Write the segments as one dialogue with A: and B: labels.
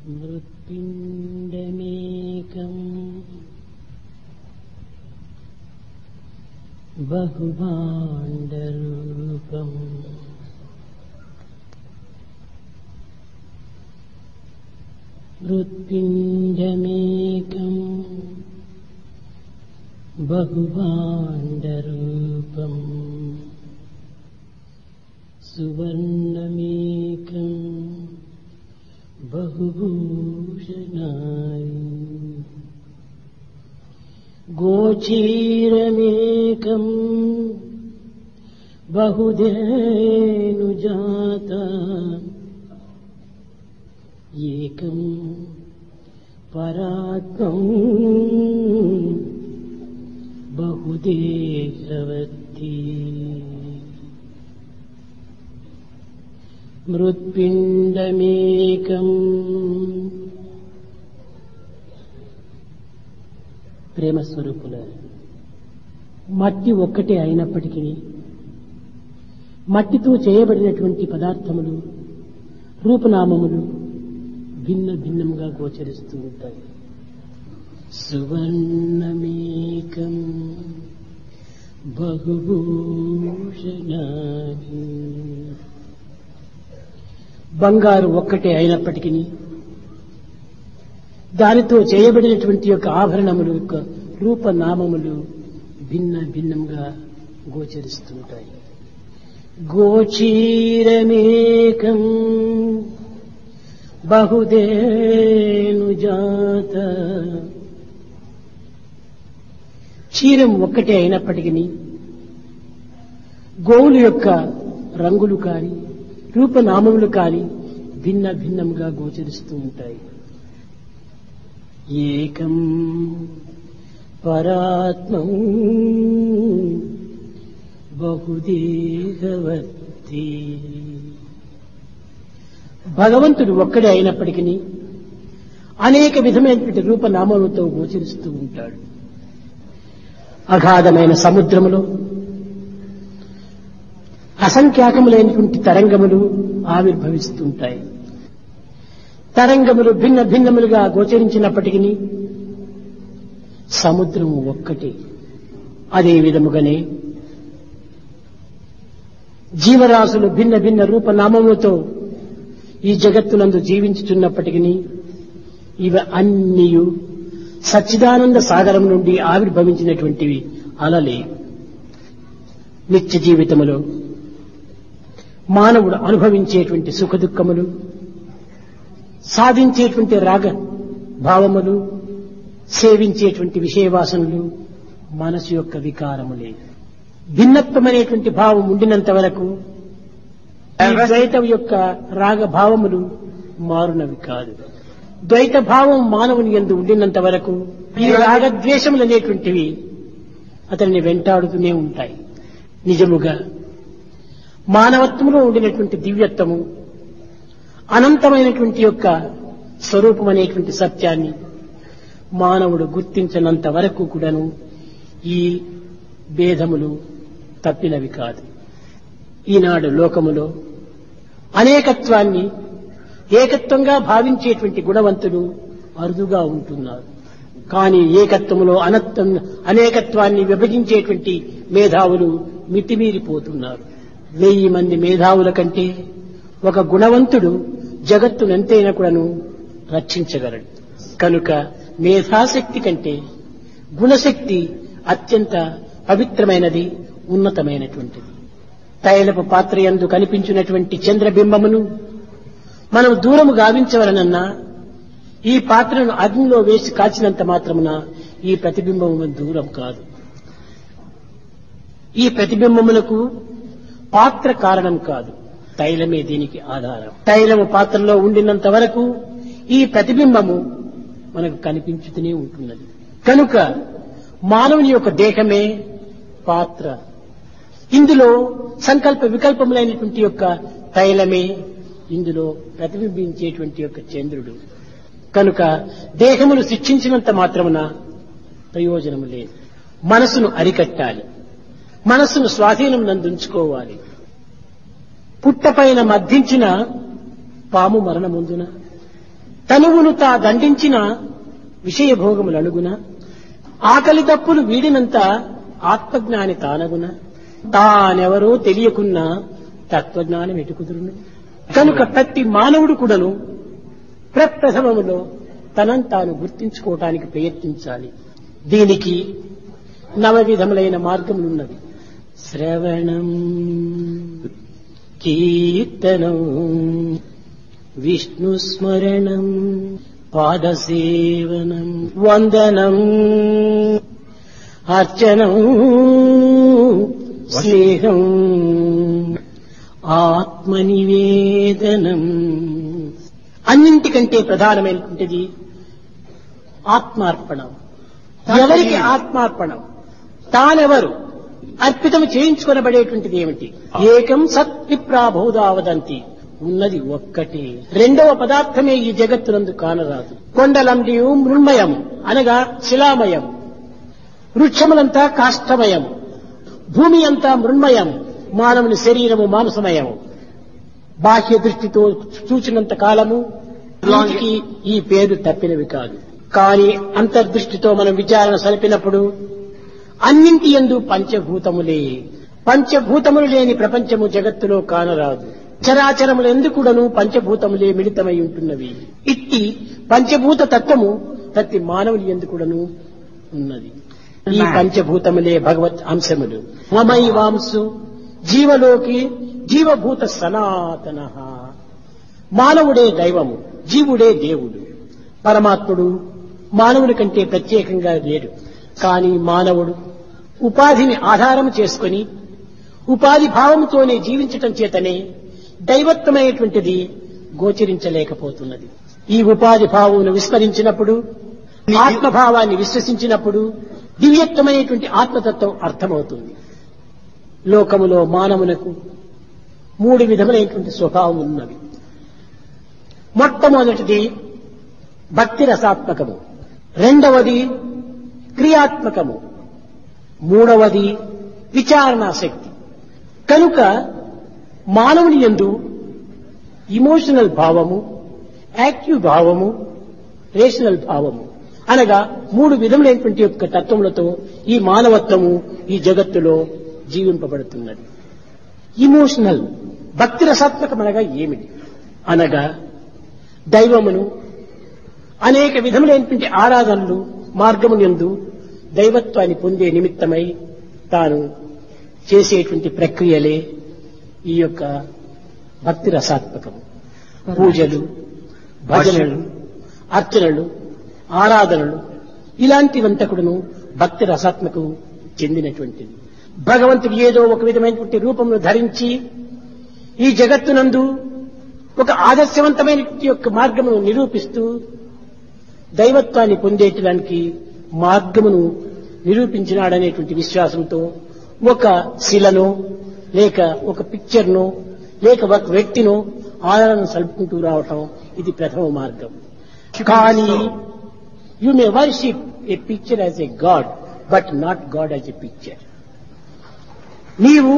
A: मृत्पिण्डमेकम् बहुभाण्डरूपम् मृत्पिण्डमेकम् बहुभाण्डरूपम् सुवर्णमेकम् बहुभूषणानि गोचीरमेकम् बहुधेनुजात एकम् परात्मम् बहुदेहवती మృత్పిండమేకం ప్రేమ స్వరూపుల మట్టి ఒక్కటే అయినప్పటికీ మట్టితో చేయబడినటువంటి పదార్థములు రూపనామములు భిన్న భిన్నంగా గోచరిస్తూ ఉంటాయి సువర్ణమేకం బహుభూషణాని బంగారు ఒక్కటే అయినప్పటికీ దానితో చేయబడినటువంటి యొక్క ఆభరణములు యొక్క రూపనామములు భిన్న భిన్నంగా గోచరిస్తుంటాయి గోచీరమేకం బహుదేనుజాత క్షీరం ఒక్కటే అయినప్పటికీ గోవుల యొక్క రంగులు కాని రూపనామములు కాని భిన్న భిన్నంగా గోచరిస్తూ ఉంటాయి ఏకం పరాత్మం బహుదేహవర్తి భగవంతుడు ఒక్కడే అయినప్పటికీ అనేక విధమైనటువంటి రూపనామములతో గోచరిస్తూ ఉంటాడు అగాధమైన సముద్రములో అసంఖ్యాకములైనటువంటి తరంగములు ఆవిర్భవిస్తుంటాయి తరంగములు భిన్న భిన్నములుగా గోచరించినప్పటికీ సముద్రం ఒక్కటే అదే విధముగానే జీవరాశులు భిన్న భిన్న రూపనామములతో ఈ జగత్తునందు జీవించుచున్నప్పటికీ ఇవి అన్నీ సచ్చిదానంద సాగరం నుండి ఆవిర్భవించినటువంటివి అలలే నిత్య జీవితములో మానవుడు అనుభవించేటువంటి సుఖ దుఃఖములు సాధించేటువంటి రాగ భావములు సేవించేటువంటి విషయవాసనలు మనసు యొక్క వికారములే భిన్నత్వమనేటువంటి భావం ఉండినంత వరకు ఈ ద్వైతం యొక్క రాగ భావములు మారునవి కాదు ద్వైత భావం మానవుని ఎందు ఉండినంత వరకు ఈ రాగద్వేషములు అనేటువంటివి అతన్ని వెంటాడుతూనే ఉంటాయి నిజముగా మానవత్వంలో ఉండినటువంటి దివ్యత్వము అనంతమైనటువంటి యొక్క స్వరూపం అనేటువంటి సత్యాన్ని మానవుడు గుర్తించినంత వరకు కూడాను ఈ భేదములు తప్పినవి కాదు ఈనాడు లోకములో అనేకత్వాన్ని ఏకత్వంగా భావించేటువంటి గుణవంతులు అరుదుగా ఉంటున్నారు కానీ ఏకత్వములో అనత్వం అనేకత్వాన్ని విభజించేటువంటి మేధావులు మితిమీరిపోతున్నారు వెయ్యి మంది మేధావుల కంటే ఒక గుణవంతుడు జగత్తునెంతైనా కూడాను రక్షించగలడు కనుక మేధాశక్తి కంటే గుణశక్తి అత్యంత పవిత్రమైనది ఉన్నతమైనటువంటిది తైలపు పాత్ర యందు కనిపించినటువంటి చంద్రబింబమును మనం దూరము గావించవలనన్నా ఈ పాత్రను అగ్నిలో వేసి కాల్చినంత మాత్రమున ఈ ప్రతిబింబము దూరం కాదు ఈ ప్రతిబింబములకు పాత్ర కారణం కాదు తైలమే దీనికి ఆధారం తైలము పాత్రలో ఉండినంత వరకు ఈ ప్రతిబింబము మనకు కనిపించుతూనే ఉంటున్నది కనుక మానవుని యొక్క దేహమే పాత్ర ఇందులో సంకల్ప వికల్పములైనటువంటి యొక్క తైలమే ఇందులో ప్రతిబింబించేటువంటి యొక్క చంద్రుడు కనుక దేహమును శిక్షించినంత మాత్రమున ప్రయోజనము లేదు మనసును అరికట్టాలి మనస్సును స్వాధీనం నందుంచుకోవాలి పుట్టపైన మద్దించిన పాము మరణముందున తనువును తా దండించిన విషయ భోగములు అణుగున ఆకలి తప్పులు వీడినంత ఆత్మజ్ఞాని తానగున తానెవరో తెలియకున్నా తత్వజ్ఞానం ఎటుకుదురును కనుక ప్రతి మానవుడు కూడాను ప్రప్రథమములో తనను తాను గుర్తించుకోవటానికి ప్రయత్నించాలి దీనికి నవ విధములైన మార్గములున్నవి శ్రవణం కీర్తనం విష్ణుస్మరణం పాదసేవనం వందనం అర్చనం స్నేహం ఆత్మనివేదనం అన్నింటికంటే ప్రధానమైనటువంటిది ఆత్మార్పణం ఎవరికి ఆత్మార్పణం తానెవరు అర్పితం చేయించుకొనబడేటువంటిది ఏమిటి ఏకం సత్ విప్రాబోధావదంతి ఉన్నది ఒక్కటే రెండవ పదార్థమే ఈ జగత్తునందు కానరాదు కొండలండియు మృణ్మయం అనగా శిలామయం వృక్షములంతా కాష్టమయం భూమి అంతా మృణ్మయం మానవుని శరీరము మాంసమయం బాహ్య దృష్టితో చూచినంత కాలము వీటికి ఈ పేరు తప్పినవి కాదు కానీ అంతర్దృష్టితో మనం విచారణ సలిపినప్పుడు అన్నింటి ఎందు పంచభూతములే పంచభూతములు లేని ప్రపంచము జగత్తులో కానరాదు చరాచరములు ఎందుకుడను పంచభూతములే మిళితమై ఉంటున్నవి ఇట్టి పంచభూత తత్వము ప్రతి మానవుని ఎందుకుడను ఉన్నది ఈ పంచభూతములే భగవత్ అంశములు మమై వాంసు జీవలోకి జీవభూత సనాతన మానవుడే దైవము జీవుడే దేవుడు పరమాత్ముడు మానవుని కంటే ప్రత్యేకంగా లేడు కానీ మానవుడు ఉపాధిని ఆధారం చేసుకుని ఉపాధి భావంతోనే జీవించటం చేతనే దైవత్వమైనటువంటిది గోచరించలేకపోతున్నది ఈ ఉపాధి భావమును విస్మరించినప్పుడు ఆత్మభావాన్ని విశ్వసించినప్పుడు దివ్యత్వమైనటువంటి ఆత్మతత్వం అర్థమవుతుంది లోకములో మానవునకు మూడు విధములైనటువంటి స్వభావం ఉన్నవి మొట్టమొదటిది భక్తి రసాత్మకము రెండవది క్రియాత్మకము మూడవది విచారణాశక్తి కనుక మానవుని యందు ఇమోషనల్ భావము యాక్టివ్ భావము రేషనల్ భావము అనగా మూడు విధములైనటువంటి యొక్క తత్వములతో ఈ మానవత్వము ఈ జగత్తులో జీవింపబడుతున్నది ఇమోషనల్ భక్తి రసాత్మకమనగా ఏమిటి అనగా దైవమును అనేక విధములైనటువంటి ఆరాధనలు మార్గమునందు దైవత్వాన్ని పొందే నిమిత్తమై తాను చేసేటువంటి ప్రక్రియలే ఈ యొక్క భక్తి రసాత్మకము పూజలు భజనలు అర్చనలు ఆరాధనలు ఇలాంటివంతకుడును భక్తి రసాత్మకు చెందినటువంటిది భగవంతుడు ఏదో ఒక విధమైనటువంటి రూపమును ధరించి ఈ జగత్తునందు ఒక ఆదర్శవంతమైన యొక్క మార్గమును నిరూపిస్తూ దైవత్వాన్ని పొందేయడానికి మార్గమును నిరూపించినాడనేటువంటి విశ్వాసంతో ఒక శిలను లేక ఒక పిక్చర్ను లేక ఒక వ్యక్తిను ఆదరణ సలుపుకుంటూ రావటం ఇది ప్రథమ మార్గం కానీ you may worship a picture as a god but not god as a picture నీవు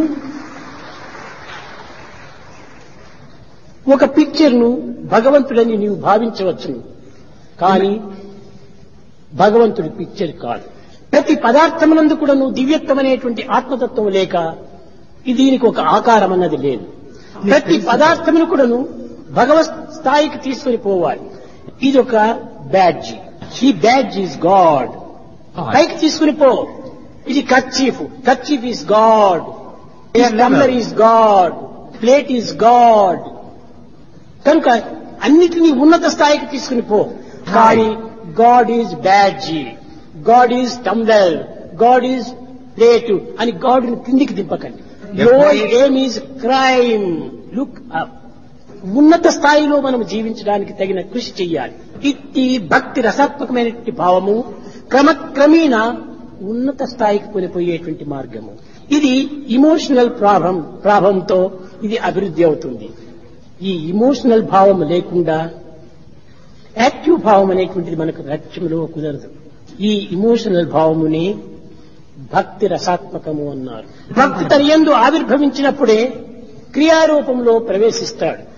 A: ఒక పిక్చర్ను భగవంతుడని నీవు భావించవచ్చును కానీ భగవంతుడి పిక్చర్ కాదు ప్రతి పదార్థమునందు కూడా నువ్వు దివ్యత్వమనేటువంటి ఆత్మతత్వం లేక ఇది దీనికి ఒక ఆకారం అన్నది లేదు ప్రతి పదార్థమును కూడాను భగవత్ స్థాయికి తీసుకుని పోవాలి ఇది ఒక బ్యాడ్జ్ ఈ బ్యాడ్జ్ ఈజ్ గాడ్ పైకి తీసుకుని పో ఇది kerchief kerchief is God tumbler is God plate is God కనుక అన్నిటినీ ఉన్నత స్థాయికి తీసుకుని పో కానీ God is badge God is tumbler God is plate అని గాడ్ కిందికి దింపకండి లో ఏమ్ ఈజ్ క్రైమ్ లుక్ అప్ ఉన్నత స్థాయిలో మనం జీవించడానికి తగిన కృషి చెయ్యాలి ఇట్టి భక్తి రసాత్మకమైనటువంటి భావము క్రమక్రమేణ ఉన్నత స్థాయికి కొనిపోయేటువంటి మార్గము ఇది ఇమోషనల్ ప్రాభం ప్రాభంతో ఇది అభివృద్ధి అవుతుంది ఈ ఇమోషనల్ భావం లేకుండా యాక్టివ్ భావం అనేటువంటిది మనకు లక్ష్యంలో కుదరదు ఈ ఇమోషనల్ భావముని భక్తి రసాత్మకము అన్నారు భక్తి తన యందు ఆవిర్భవించినప్పుడే క్రియారూపంలో ప్రవేశిస్తాడు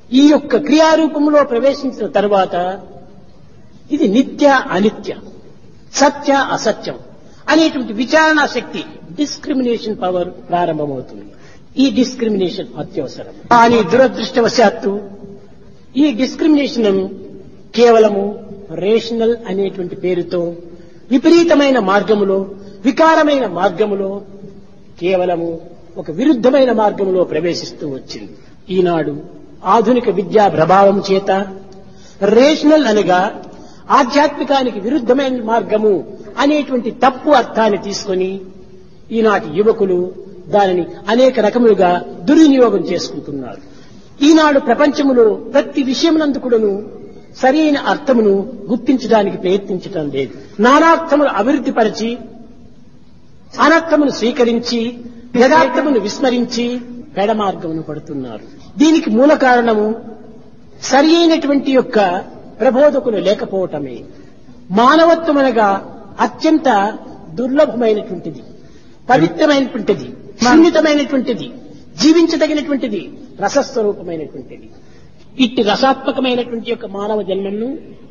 A: ఈ యొక్క క్రియారూపంలో ప్రవేశించిన తర్వాత ఇది నిత్య అనిత్య సత్య అసత్యం అనేటువంటి విచారణ శక్తి డిస్క్రిమినేషన్ పవర్ ప్రారంభమవుతుంది ఈ డిస్క్రిమినేషన్ అత్యవసరం కానీ దురదృష్టవశాత్తు ఈ డిస్క్రిమినేషన్ కేవలము రేషనల్ అనేటువంటి పేరుతో విపరీతమైన మార్గములో వికారమైన మార్గములో కేవలము ఒక విరుద్ధమైన మార్గంలో ప్రవేశిస్తూ వచ్చింది ఈనాడు ఆధునిక విద్యా ప్రభావం చేత రేషనల్ అనగా ఆధ్యాత్మికానికి విరుద్ధమైన మార్గము అనేటువంటి తప్పు అర్థాన్ని తీసుకొని ఈనాటి యువకులు దానిని అనేక రకములుగా దుర్వినియోగం చేసుకుంటున్నారు ఈనాడు ప్రపంచములో ప్రతి విషయమునందు కూడాను సరైన అర్థమును గుర్తించడానికి ప్రయత్నించటం లేదు నానార్థములు అభివృద్ధి పరిచి అనర్థమును స్వీకరించి యథార్థమును విస్మరించి పెడమార్గమును పడుతున్నారు దీనికి మూల కారణము సరి అయినటువంటి యొక్క ప్రబోధకులు లేకపోవటమే మానవత్వం అనగా అత్యంత దుర్లభమైనటువంటిది పవిత్రమైనటువంటిది సున్నితమైనటువంటిది జీవించదగినటువంటిది రసస్వరూపమైనటువంటిది ఇట్టి రసాత్మకమైనటువంటి యొక్క మానవ జన్మను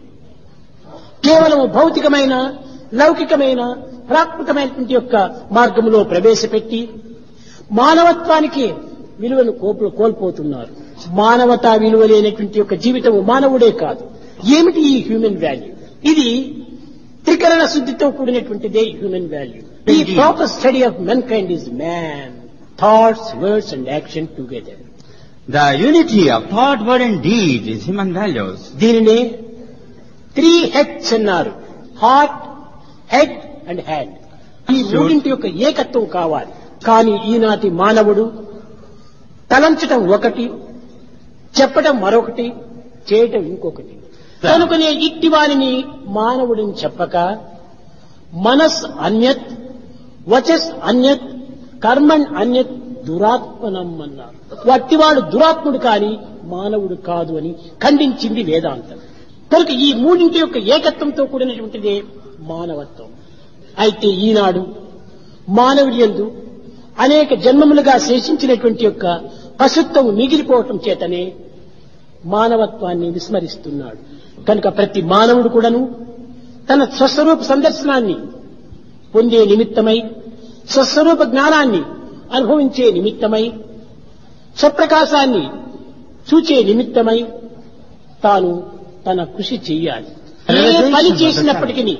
A: కేవలం భౌతికమైన లౌకికమైన ప్రాకృతమైనటువంటి యొక్క మార్గంలో ప్రవేశపెట్టి మానవత్వానికి విలువను కోపు కోల్పోతున్నారు మానవతా విలువ లేనటువంటి యొక్క జీవితము మానవుడే కాదు ఏమిటి ఈ హ్యూమన్ వాల్యూ ఇది త్రికరణ శుద్ధితో కూడినటువంటిదే హ్యూమన్ వాల్యూ ఈ proper study of mankind is man thoughts words and action together
B: The unity of thought, word and deed is human values.
A: దీనినే త్రీ హెడ్స్ అన్నారు హార్ట్ హెడ్ అండ్ హ్యాండ్ ఈ మూడింటి యొక్క ఏకత్వం కావాలి కానీ ఈనాటి మానవుడు తలంచటం ఒకటి చెప్పటం మరొకటి చేయటం ఇంకొకటి కనుకనే ఇట్టి వారిని మానవుడిని చెప్పక మనస్ అన్యత్ వచస్ అన్యత్ కర్మణ్ అన్యత్ దురాత్మనం అన్నారు వట్టివాడు దురాత్ముడు కాని మానవుడు కాదు అని ఖండించింది వేదాంతం కనుక ఈ మూడింటి యొక్క ఏకత్వంతో కూడినటువంటిదే మానవత్వం అయితే ఈనాడు మానవుడి యందు అనేక జన్మములుగా శేషించినటువంటి యొక్క పశుత్వం మిగిలిపోవటం చేతనే మానవత్వాన్ని విస్మరిస్తున్నాడు కనుక ప్రతి మానవుడు కూడాను తన స్వస్వరూప సందర్శనాన్ని పొందే నిమిత్తమై స్వస్వరూప జ్ఞానాన్ని అనుభవించే నిమిత్తమై స్వప్రకాశాన్ని చూచే నిమిత్తమై తాను తన కృషి చెయ్యాలి ఏ పని చేసినప్పటికీ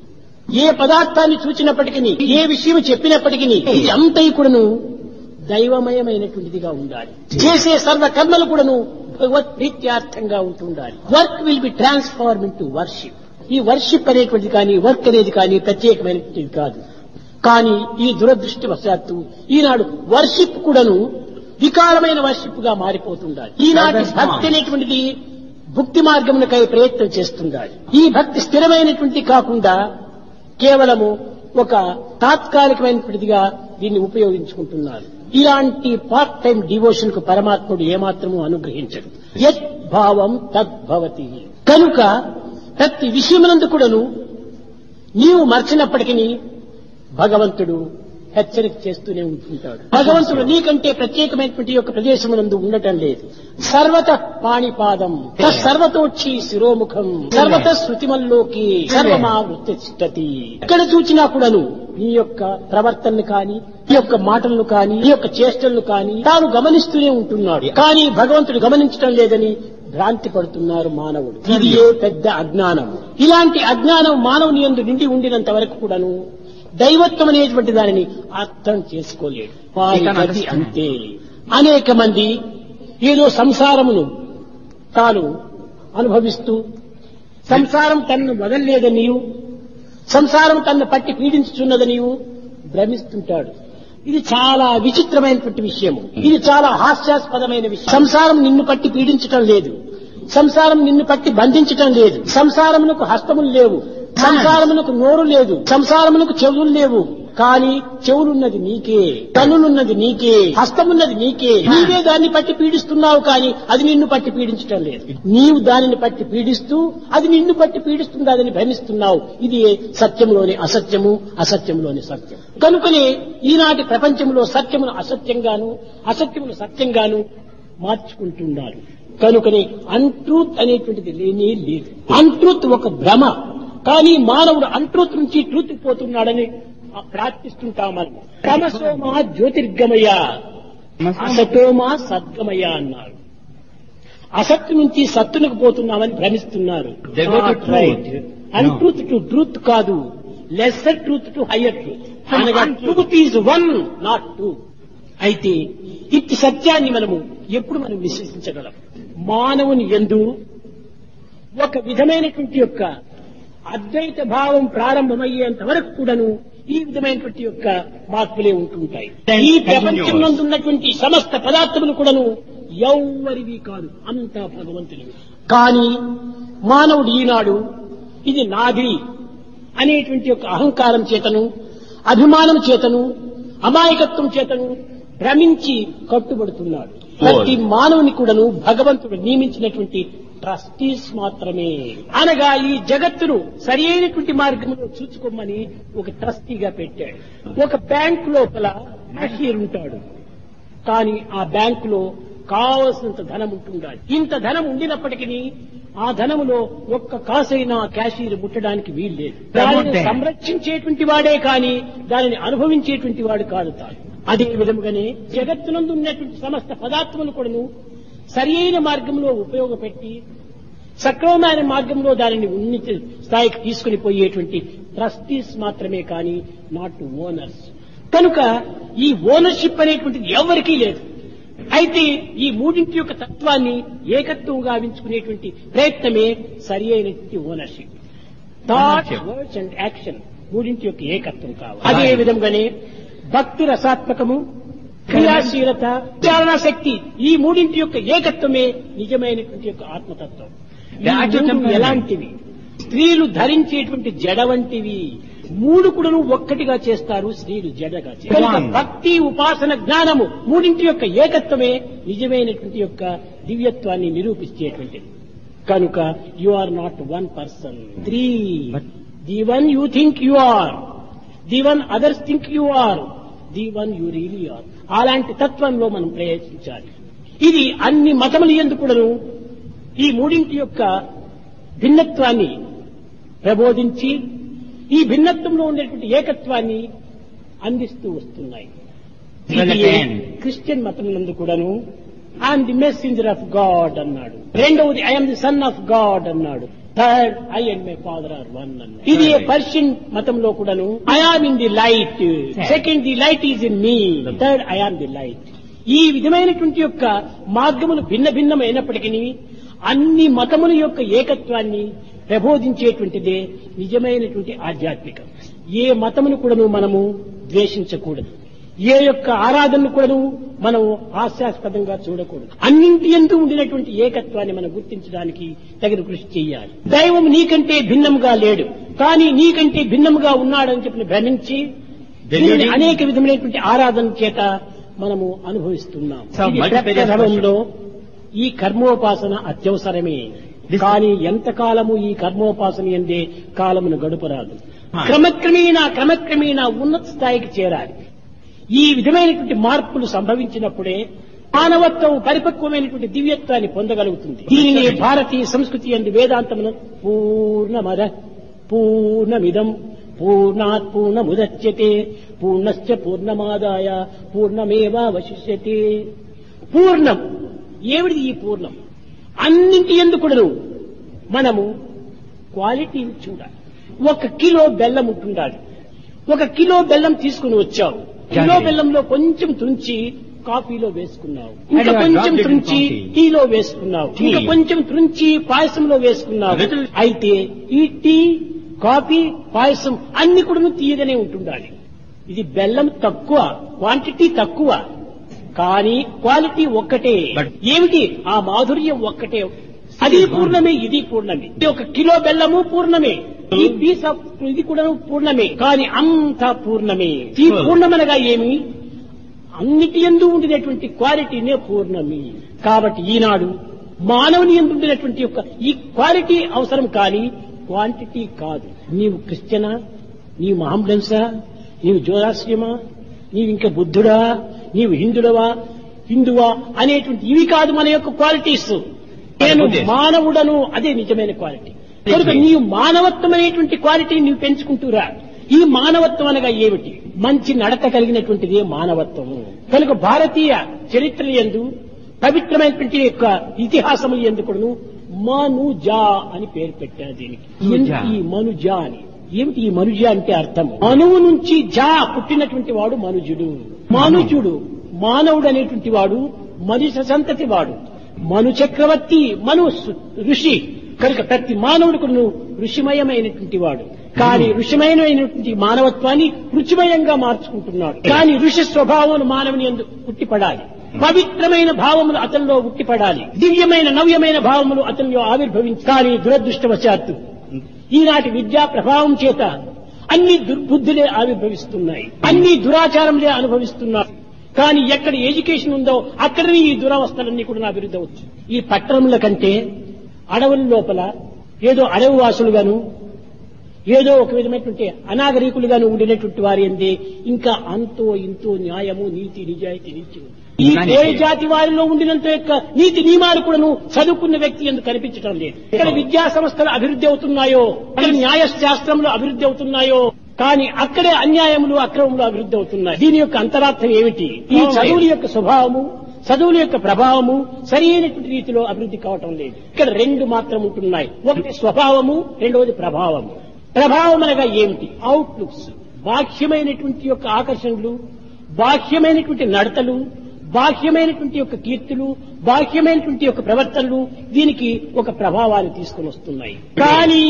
A: ఏ పదార్థాన్ని చూచినప్పటికీ ఏ విషయం చెప్పినప్పటికీ ఇది అంతయి కూడాను దైవమయమైనటువంటిదిగా ఉండాలి చేసే సర్వ కర్మలు కూడాను భగవత్ ప్రీత్యార్థంగా ఉంటుండాలి work will be transform in worship ఈ వర్షిప్ అనేటువంటిది కానీ వర్క్ అనేది కానీ ప్రత్యేకమైనటువంటిది కాదు కానీ ఈ దురదృష్టవశాత్తు ఈనాడు వర్షిప్ కూడాను వికారమైన వర్షిప్ గా మారిపోతుండాలి ఈనాటి భక్తి అనేటువంటిది భక్తి మార్గమునకై ప్రయత్నం చేస్తుండాలి ఈ భక్తి స్థిరమైనటువంటి కాకుండా కేవలము ఒక తాత్కాలికమైనటువంటిదిగా దీన్ని ఉపయోగించుకుంటున్నారు ఇలాంటి పార్ట్ టైం డివోషన్ కు పరమాత్ముడు ఏమాత్రము అనుగ్రహించడు యత్ భావం తద్భవతి కనుక ప్రతి విషయమునందు కూడాను నీవు మర్చినప్పటికీ భగవంతుడు హెచ్చరిక చేస్తూనే ఉంటుంటాడు భగవంతుడు నీకంటే ప్రత్యేకమైనటువంటి యొక్క ప్రదేశమునందు ఉండటం లేదు సర్వత పాణిపాదం సర్వతోక్షి శిరోముఖం సర్వత శృతిమల్లోకి సర్వమావృత్తి ఎక్కడ చూచినా కూడాను నీ యొక్క ప్రవర్తనను కాని నీ యొక్క మాటలను కాని నీ యొక్క చేష్టలను కాని తాను గమనిస్తూనే ఉంటున్నాడు కానీ భగవంతుడు గమనించడం లేదని భ్రాంతి పడుతున్నారు మానవుడు ఇది ఏ పెద్ద అజ్ఞానం ఇలాంటి అజ్ఞానం మానవుని ఎందు నిండి ఉండినంత వరకు కూడాను దైవత్వం అనేటువంటి దానిని అర్థం చేసుకోలేడు వారి గతి అంతే అనేక మంది ఏదో సంసారమును తాను అనుభవిస్తూ సంసారం తన్ను వదల్లేదనియు సంసారం తన్ను పట్టి పీడించుచున్నదనియు భ్రమిస్తుంటాడు ఇది చాలా విచిత్రమైనటువంటి విషయము ఇది చాలా హాస్యాస్పదమైన విషయం సంసారం నిన్ను పట్టి పీడించటం లేదు సంసారం నిన్ను పట్టి బంధించటం లేదు సంసారమునకు హస్తములు లేవు సంసారమునకు నోరు లేదు సంసారమునకు చెవులు లేవు కానీ చెవులున్నది నీకే కన్నులున్నది నీకే హస్తమున్నది నీకే నీవే దాన్ని పట్టి పీడిస్తున్నావు కానీ అది నిన్ను పట్టి పీడించటం లేదు నీవు దానిని పట్టి పీడిస్తూ అది నిన్ను పట్టి పీడిస్తుంది అదని భ్రమిస్తున్నావు ఇది సత్యంలోని అసత్యము అసత్యంలోని సత్యం కనుకనే ఈనాటి ప్రపంచంలో సత్యమును అసత్యంగాను అసత్యమును సత్యంగాను మార్చుకుంటున్నారు కనుకనే అంట్రూత్ అనేటువంటిది లేనే లేదు అంట్రూత్ ఒక భ్రమ కానీ మానవుడు అంట్రూత్ నుంచి ట్రూత్ పోతున్నాడని ప్రార్థిస్తుంటాం మనం తమసోమా జ్యోతిర్గమయ అసతోమా సద్గమయ అన్నారు అసత్తు నుంచి సత్తునకు పోతున్నామని భ్రమిస్తున్నారు
B: They go to truth.
A: Untruth to truth కాదు lesser truth to higher truth
B: From
A: అనగా
B: untruth.
A: Truth is one not two అయితే ఇట్టి సత్యాన్ని మనము ఎప్పుడు మనం విశ్వసించగలం మానవుని ఎందు ఒక విధమైనటువంటి యొక్క అద్వైత భావం ప్రారంభమయ్యేంత వరకు కూడాను ఈ విధమైనటువంటి యొక్క మార్పులే ఉంటుంటాయి
B: Then
A: ఈ
B: continuous.
A: ప్రపంచంలో ఉన్నటువంటి సమస్త పదార్థములు కూడాను ఎవ్వరివి కాదు అంతా భగవంతునివి కానీ మానవుడు ఈనాడు ఇది నాది అనేటువంటి యొక్క అహంకారం చేతను అభిమానం చేతను అమాయకత్వం చేతను భ్రమించి కట్టుబడుతున్నాడు ప్రతి మానవుని కూడాను భగవంతుడు నియమించినటువంటి ట్రస్టీస్ మాత్రమే అనగా ఈ జగత్తును సరి అయినటువంటి మార్గంలో చూసుకోమని ఒక ట్రస్టీగా పెట్టాడు ఒక బ్యాంక్ లోపల క్యాషియర్ ఉంటాడు కానీ ఆ బ్యాంకులో కావలసినంత ధనం ఉంటుండాలి ఇంత ధనం ఉండినప్పటికీ ఆ ధనములో ఒక్క కాసైనా క్యాషియర్ ముట్టడానికి వీలు లేదు దానిని
B: Promote.
A: సంరక్షించేటువంటి వాడే కానీ దానిని అనుభవించేటువంటి వాడు కాదు తాను అదే విధముగానే జగత్తునందు ఉన్నటువంటి సమస్త పదార్థములు కూడాను సరి అయిన మార్గంలో ఉపయోగపెట్టి సక్రమమైన మార్గంలో దానిని ఉన్నత స్థాయికి తీసుకుని పోయేటువంటి ట్రస్టీస్ మాత్రమే కానీ నాట్ ఓనర్స్ కనుక ఈ ఓనర్షిప్ అనేటువంటిది ఎవరికీ లేదు అయితే ఈ మూడింటి యొక్క తత్వాన్ని ఏకత్వం గావించుకునేటువంటి ప్రయత్నమే సరి అయినటువంటి ownership thought
B: Ownership.
A: Words and action మూడింటి యొక్క ఏకత్వం కావాలి అదే విధంగానే భక్తి రసాత్మకము క్రియాశీలత విచారణ శక్తి ఈ మూడింటి యొక్క ఏకత్వమే నిజమైనటువంటి యొక్క ఆత్మతత్వం ఈ
B: The actual
A: మూడు
B: temperament.
A: ఎలాంటివి స్త్రీలు ధరించేటువంటి జడ వంటివి మూడు కూడాను ఒక్కటిగా చేస్తారు స్త్రీలు జడగా చేస్తారు. కనుక
B: One.
A: భక్తి ఉపాసన జ్ఞానము మూడింటి యొక్క ఏకత్వమే నిజమైనటువంటి యొక్క దివ్యత్వాన్ని నిరూపించేటువంటిది కనుక you are not one person three
B: But-
A: the one you think you are the one others think you are the one you really are అలాంటి తత్వంలో మనం ప్రయత్నించాలి ఇది అన్ని మతములు ఎందుకు కూడాను ఈ మూడింటి యొక్క భిన్నత్వాన్ని ప్రబోధించి ఈ భిన్నత్వంలో ఉండేటువంటి ఏకత్వాన్ని అందిస్తూ వస్తున్నాయి
B: Well,
A: ఇది
B: again.
A: క్రిస్టియన్ మతములందు కూడాను I'm the messenger of God అన్నాడు రెండవది I'm the son of God అన్నాడు third I and my father are one అన్నాడు ఇది పర్షియన్ మతంలో కూడాను I am in the light second the light is in me third I am the light ఈ విధమైనటువంటి యొక్క మార్గములు భిన్న భిన్నమైనప్పటికీ అన్ని మతముల యొక్క ఏకత్వాన్ని ప్రబోధించేటువంటిదే నిజమైనటువంటి ఆధ్యాత్మికం ఏ మతమును కూడాను మనము ద్వేషించకూడదు ఏ యొక్క ఆరాధనను కూడాను మనం హాస్యాస్పదంగా చూడకూడదు అన్నింటి ఎందు ఉండినటువంటి ఏకత్వాన్ని మనం గుర్తించడానికి తగిన కృషి చేయాలి దైవం నీకంటే భిన్నముగా లేడు కానీ నీకంటే భిన్నముగా ఉన్నాడని చెప్పిన భ్రమించి దీనిని అనేక విధమైనటువంటి ఆరాధన చేత మనము అనుభవిస్తున్నాం
B: So,
A: ఇది
B: multifarious
A: ప్రప్రథమంలో ఈ కర్మోపాసన అత్యవసరమే
B: This-
A: కానీ ఎంతకాలము ఈ కర్మోపాసన ఎందే కాలమును గడుపరాదు
B: Ah.
A: క్రమక్రమేణా క్రమక్రమేణా ఉన్నత స్థాయికి చేరాలి ఈ విధమైనటువంటి మార్పులు సంభవించినప్పుడే మానవత్వం పరిపక్వమైనటువంటి దివ్యత్వాన్ని పొందగలుగుతుంది దీనిని భారతీయ సంస్కృతి అందు వేదాంతమును పూర్ణమద పూర్ణమిదం పూర్ణాత్ పూర్ణముదచ్యతే పూర్ణశ్చ పూర్ణమాదాయ పూర్ణమేవావశిష్యతే పూర్ణం ఏమిటి ఈ పూర్ణం అన్నింటి ఎందుకుడను మనము క్వాలిటీని చూడాలి ఒక కిలో బెల్లం ఉంటుండాలి ఒక కిలో బెల్లం తీసుకుని వచ్చావు కిలో బెల్లంలో కొంచెం తుంచి కాఫీలో వేసుకున్నావు ఇంకా
B: And you have
A: కొంచెం
B: dropped it in
A: తుంచి
B: coffee.
A: టీలో వేసుకున్నావు
B: Tea.
A: ఇంకా కొంచెం తుంచి పాయసంలో వేసుకున్నావు
B: Little-
A: అయితే ఈ టీ కాఫీ పాయసం అన్ని కూడా తీయగానే ఉంటుండాలి ఇది బెల్లం తక్కువ క్వాంటిటీ తక్కువ కానీ క్వాలిటీ ఒక్కటే
B: But-
A: ఏమిటి ఆ మాధుర్యం ఒక్కటే అది పూర్ణమే ఇది పూర్ణమే ఇది ఒక కిలో బెల్లము పూర్ణమే ఈ పీస్ ఆఫ్ ఇది కూడా పూర్ణమే కానీ అంతా పూర్ణమే ఈ
B: Full.
A: పూర్ణమనగా ఏమి అన్నిటి ఎందు ఉండినటువంటి క్వాలిటీనే పూర్ణమి కాబట్టి ఈనాడు మానవుని ఎందు ఉండినటువంటి యొక్క ఈ క్వాలిటీ అవసరం కానీ క్వాంటిటీ కాదు నీవు క్రిస్టియనా నీవు మహాంబెన్సా నీవు జోరాశ్రమా నీవు ఇంకా బుద్ధుడా నీవు హిందుడవా హిందువా అనేటువంటి ఇవి కాదు మన యొక్క క్వాలిటీస్ నేను
B: ఉద్దేశం.
A: మానవుడను అదే నిజమైన క్వాలిటీ కనుక నీవు మానవత్వం అనేటువంటి క్వాలిటీని నీవు పెంచుకుంటూరా ఈ మానవత్వం అనగా ఏమిటి మంచి నడత కలిగినటువంటిదే మానవత్వము కనుక భారతీయ చరిత్ర ఎందు పవిత్రమైనటువంటి యొక్క ఇతిహాసములు ఎందుకును మనుజా అని పేరు పెట్టారు దీనికి
B: మనుజ.
A: ఈ మనుజా అని ఏమిటి ఈ మనుజ అంటే అర్థం మనువు నుంచి జా పుట్టినటువంటి వాడు మనుజుడు మనుజుడు మానవుడు అనేటువంటి వాడు మనుష సంతతి వాడు మను చక్రవర్తి మను సు- ఋషి కనుక ప్రతి మానవుడుకును ఋషిమయమైనటువంటి వాడు కానీ ఋషిమయమైనటువంటి మానవత్వాన్ని రుచిమయంగా మార్చుకుంటున్నాడు కానీ ఋషి స్వభావం మానవుని ఎందు పుట్టిపడాలి పవిత్రమైన భావములు అతనిలో ఉట్టిపడాలి దివ్యమైన నవ్యమైన భావములు అతనిలో ఆవిర్భవించి కానీ దురదృష్టవశాత్తు ఈనాటి విద్యా ప్రభావం చేత అన్ని దుర్బుద్ధులే ఆవిర్భవిస్తున్నాయి అన్ని దురాచారములే అనుభవిస్తున్నారు కానీ ఎక్కడ ఎడ్యుకేషన్ ఉందో అక్కడనే ఈ దురవస్థలన్నీ కూడా అభివృద్ధి అవచ్చు ఈ పట్టణముల కంటే అడవుల లోపల ఏదో అడవి వాసులుగాను ఏదో ఒక విధమైనటువంటి అనాగరికులుగాను ఉండినటువంటి వారి అందే ఇంకా అంతో ఇంతో న్యాయము నీతి నిజాయితీ నిత్యం ఈ
B: కానీ-
A: ఏ జాతి వారిలో ఉండినంత యొక్క నీతి నియమాలు కూడాను చదువుకున్న వ్యక్తి ఎందుకు కనిపించడం లేదు ఇక్కడ విద్యా సంస్థలు అభివృద్ధి అవుతున్నాయో ఇక్కడ న్యాయ శాస్త్రములు అభివృద్ధి అవుతున్నాయో కానీ అక్కడే అన్యాయములు అక్రమములు అభివృద్ధి అవుతున్నాయి దీని యొక్క అంతరార్థం ఏమిటి ఈ చదువుల యొక్క స్వభావము చదువుల యొక్క ప్రభావము సరైనటువంటి రీతిలో అభివృద్ధి కావటం లేదు ఇక్కడ రెండు మాత్రం ఉంటున్నాయి ఒకటి స్వభావము రెండవది ప్రభావము ప్రభావం అనగా ఏమిటి అవుట్లుక్స్ బాహ్యమైనటువంటి యొక్క ఆకర్షణలు బాహ్యమైనటువంటి నడతలు బాహ్యమైనటువంటి యొక్క కీర్తులు బాహ్యమైనటువంటి యొక్క ప్రవర్తనలు దీనికి ఒక ప్రభావాన్ని తీసుకుని వస్తున్నాయి కానీ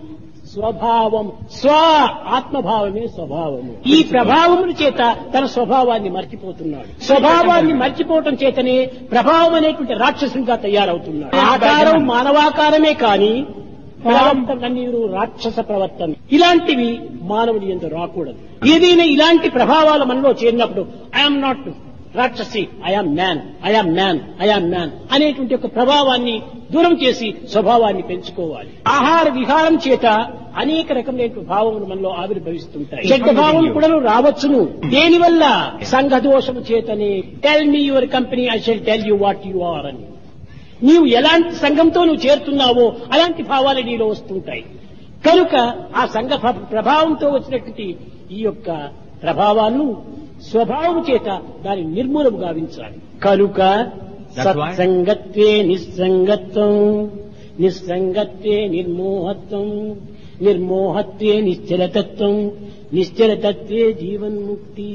A: స్వభావం స్వ ఆత్మభావమే స్వభావము ఈ ప్రభావముల చేత తన స్వభావాన్ని మర్చిపోతున్నాడు స్వభావాన్ని మర్చిపోవటం చేతనే ప్రభావం అనేటువంటి రాక్షసునిగా తయారవుతున్నాడు ఆకారం మానవాకారమే కాని ప్రవర్తన నీరు రాక్షస ప్రవర్తన ఇలాంటివి మానవుని ఎందు రాకూడదు ఏదైనా ఇలాంటి ప్రభావాలు మనలో చేరినప్పుడు ఐఎమ్ నాట్ రాక్షసి I am man I am man I am man అనేటువంటి ఒక ప్రభావాన్ని దూరం చేసి స్వభావాన్ని పెంచుకోవాలి ఆహార విహారం చేత అనేక రకములైన భావములు మనలో ఆవిర్భవిస్తుంటాయి చెడ్డ భావం కూడా రావచ్చును దేనివల్ల సంఘ దోషము చేతనే tell me your company I shall tell you what you are అని నీవు ఎలాంటి సంఘంతో నువ్వు చేరుతున్నావో అలాంటి భావాలు నీలో వస్తుంటాయి కనుక ఆ సంఘ ప్ర- ప్రభావంతో వచ్చినటువంటి ఈ యొక్క ప్రభావాలను స్వభావం చేత దాన్ని నిర్మూలము గావించాలి కనుక
B: That's why-
A: సత్సంగత్వే నిస్సంగత్వం నిస్సంగత్వే నిర్మోహత్వం నిర్మోహత్వే నిశ్చలతత్వం నిశ్చలతత్వే జీవన్ముక్తి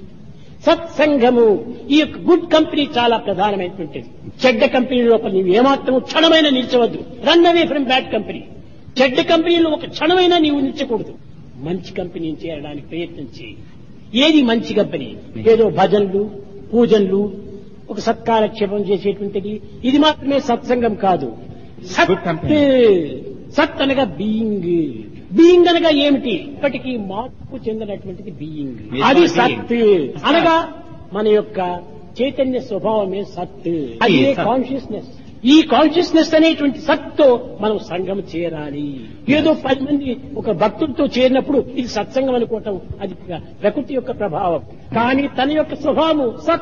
A: సత్సంగము ఈ యొక్క గుడ్ కంపెనీ చాలా ప్రధానమైనటువంటిది చెడ్డ కంపెనీ లోపల నీవు ఏమాత్రం క్షణమైన నిలిచవద్దు run away from bad company చెడ్డ కంపెనీలో ఒక క్షణమైనా నీవు నిలిచకూడదు మంచి కంపెనీని చేరడానికి ప్రయత్నం చేయి ఏది మంచి కంపెనీ ఏదో భజనలు పూజనలు ఒక సత్కారక్షేపం చేసేటువంటిది ఇది మాత్రమే సత్సంగం కాదు సత్
B: Good company.
A: సత్ అనగా బీయింగ్ బీయింగ్ అనగా ఏమిటి ఇప్పటికీ మార్పు చెందినటువంటిది బీయింగ్
B: Yes,
A: అది
B: not
A: సత్ అనగా మన యొక్క చైతన్య స్వభావమే సత్ అది
B: Yes, sir.
A: కాన్షియస్నెస్ ఈ కాన్షియస్నెస్ అనేటువంటి సత్తో మనం సంఘం చేరాలి ఏదో పది మంది ఒక భక్తుడితో చేరినప్పుడు ఇది సత్సంగం అనుకోవటం అది ప్రకృతి యొక్క ప్రభావం కానీ తన యొక్క స్వభావము సత్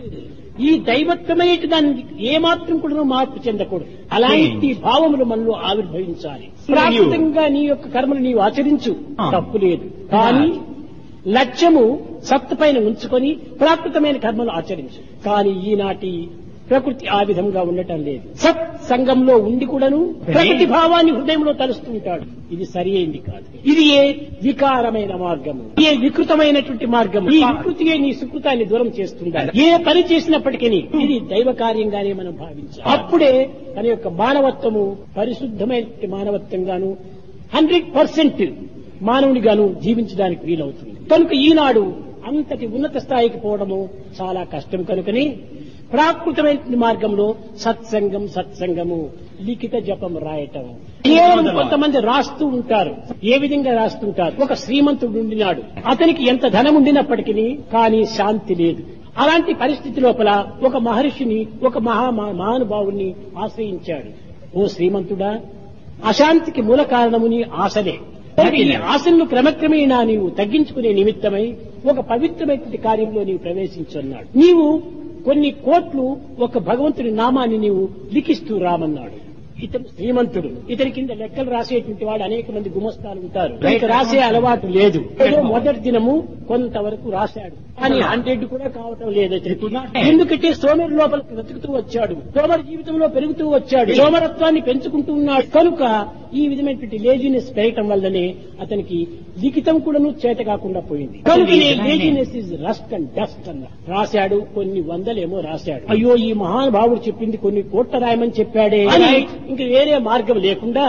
A: ఈ దైవత్వమైన దాన్ని ఏమాత్రం కూడా మార్పు చెందకూడదు అలాంటి భావములు మనలో ఆవిర్భవించాలి ప్రాకృతంగా నీ యొక్క కర్మలు నీవు ఆచరించు
B: Ah.
A: తప్పు లేదు కానీ లక్ష్యము సత్తు పైన ఉంచుకొని ప్రాకృతమైన కర్మలు ఆచరించు కానీ ఈనాటి ప్రకృతి ఆ విధంగా ఉండటం లేదు సత్ సంఘంలో ఉండి కూడాను ప్రకృతి భావాన్ని హృదయంలో తలుస్తూ ఉంటాడు ఇది సరి అయింది కాదు ఇది ఏ వికారమైన మార్గము ఏ వికృతమైనటువంటి మార్గము ఈ వికృతియే నీ సుకృతాన్ని దూరం చేస్తుండాలి ఏ పని చేసినప్పటికీ ఇది దైవ కార్యంగానే మనం భావించాలి అప్పుడే తన యొక్క మానవత్వము పరిశుద్ధమైన మానవత్వంగాను హండ్రెడ్ పర్సెంట్ మానవునిగాను జీవించడానికి వీలవుతుంది కనుక ఈనాడు అంతటి ఉన్నత స్థాయికి పోవడము చాలా కష్టం కనుకని ప్రాకృతమైన మార్గంలో సత్సంగం సత్సంగము లిఖిత జపం రాయటం కేవలం కొంతమంది రాస్తూ ఉంటారు ఏ విధంగా రాస్తుంటారు ఒక శ్రీమంతుడు ఉండినాడు అతనికి ఎంత ధనం ఉండినప్పటికీ కానీ శాంతి లేదు అలాంటి పరిస్థితి లోపల ఒక మహర్షిని ఒక మహా మహానుభావుని ఆశ్రయించాడు ఓ శ్రీమంతుడా అశాంతికి మూల కారణము నీ ఆశలే కనుక ఈ ఆశలను క్రమక్రమేణా నీవు తగ్గించుకునే నిమిత్తమై ఒక పవిత్రమైనటువంటి కార్యంలో నీవు ప్రవేశించున్నాడు నీవు కొన్ని కోట్లు ఒక భగవంతుని నామాన్ని నీవు లిఖిస్తూ రామన్నాడు ఇతను శ్రీమంతుడు ఇతని కింద లెక్కలు రాసేటువంటి వాడు అనేక మంది గుమస్తాలు ఉంటారు ఇతనికి రాసే అలవాటు లేదు ఏదో మొదటి దినము కొంతవరకు రాశాడు కానీ హండ్రెడ్ కూడా కావటం లేదు అతనికి. ఎందుకంటే సోమరి లోపల బ్రతుకుతూ వచ్చాడు సోమరి జీవితంలో పెరుగుతూ వచ్చాడు సోమరత్వాన్ని పెంచుకుంటూ ఉన్నాడు కనుక ఈ విధమైనటువంటి లేజినెస్ పెరగటం వల్లనే అతనికి లిఖితం కూడాను చేత కాకుండా పోయింది కనుకనే laziness is rust and dust అన్న రాశాడు కొన్ని వందలేమో రాశాడు అయ్యో ఈ మహానుభావుడు చెప్పింది కొన్ని కోట్ల రాయమని చెప్పాడే అని ఇంక వేరే మార్గం లేకుండా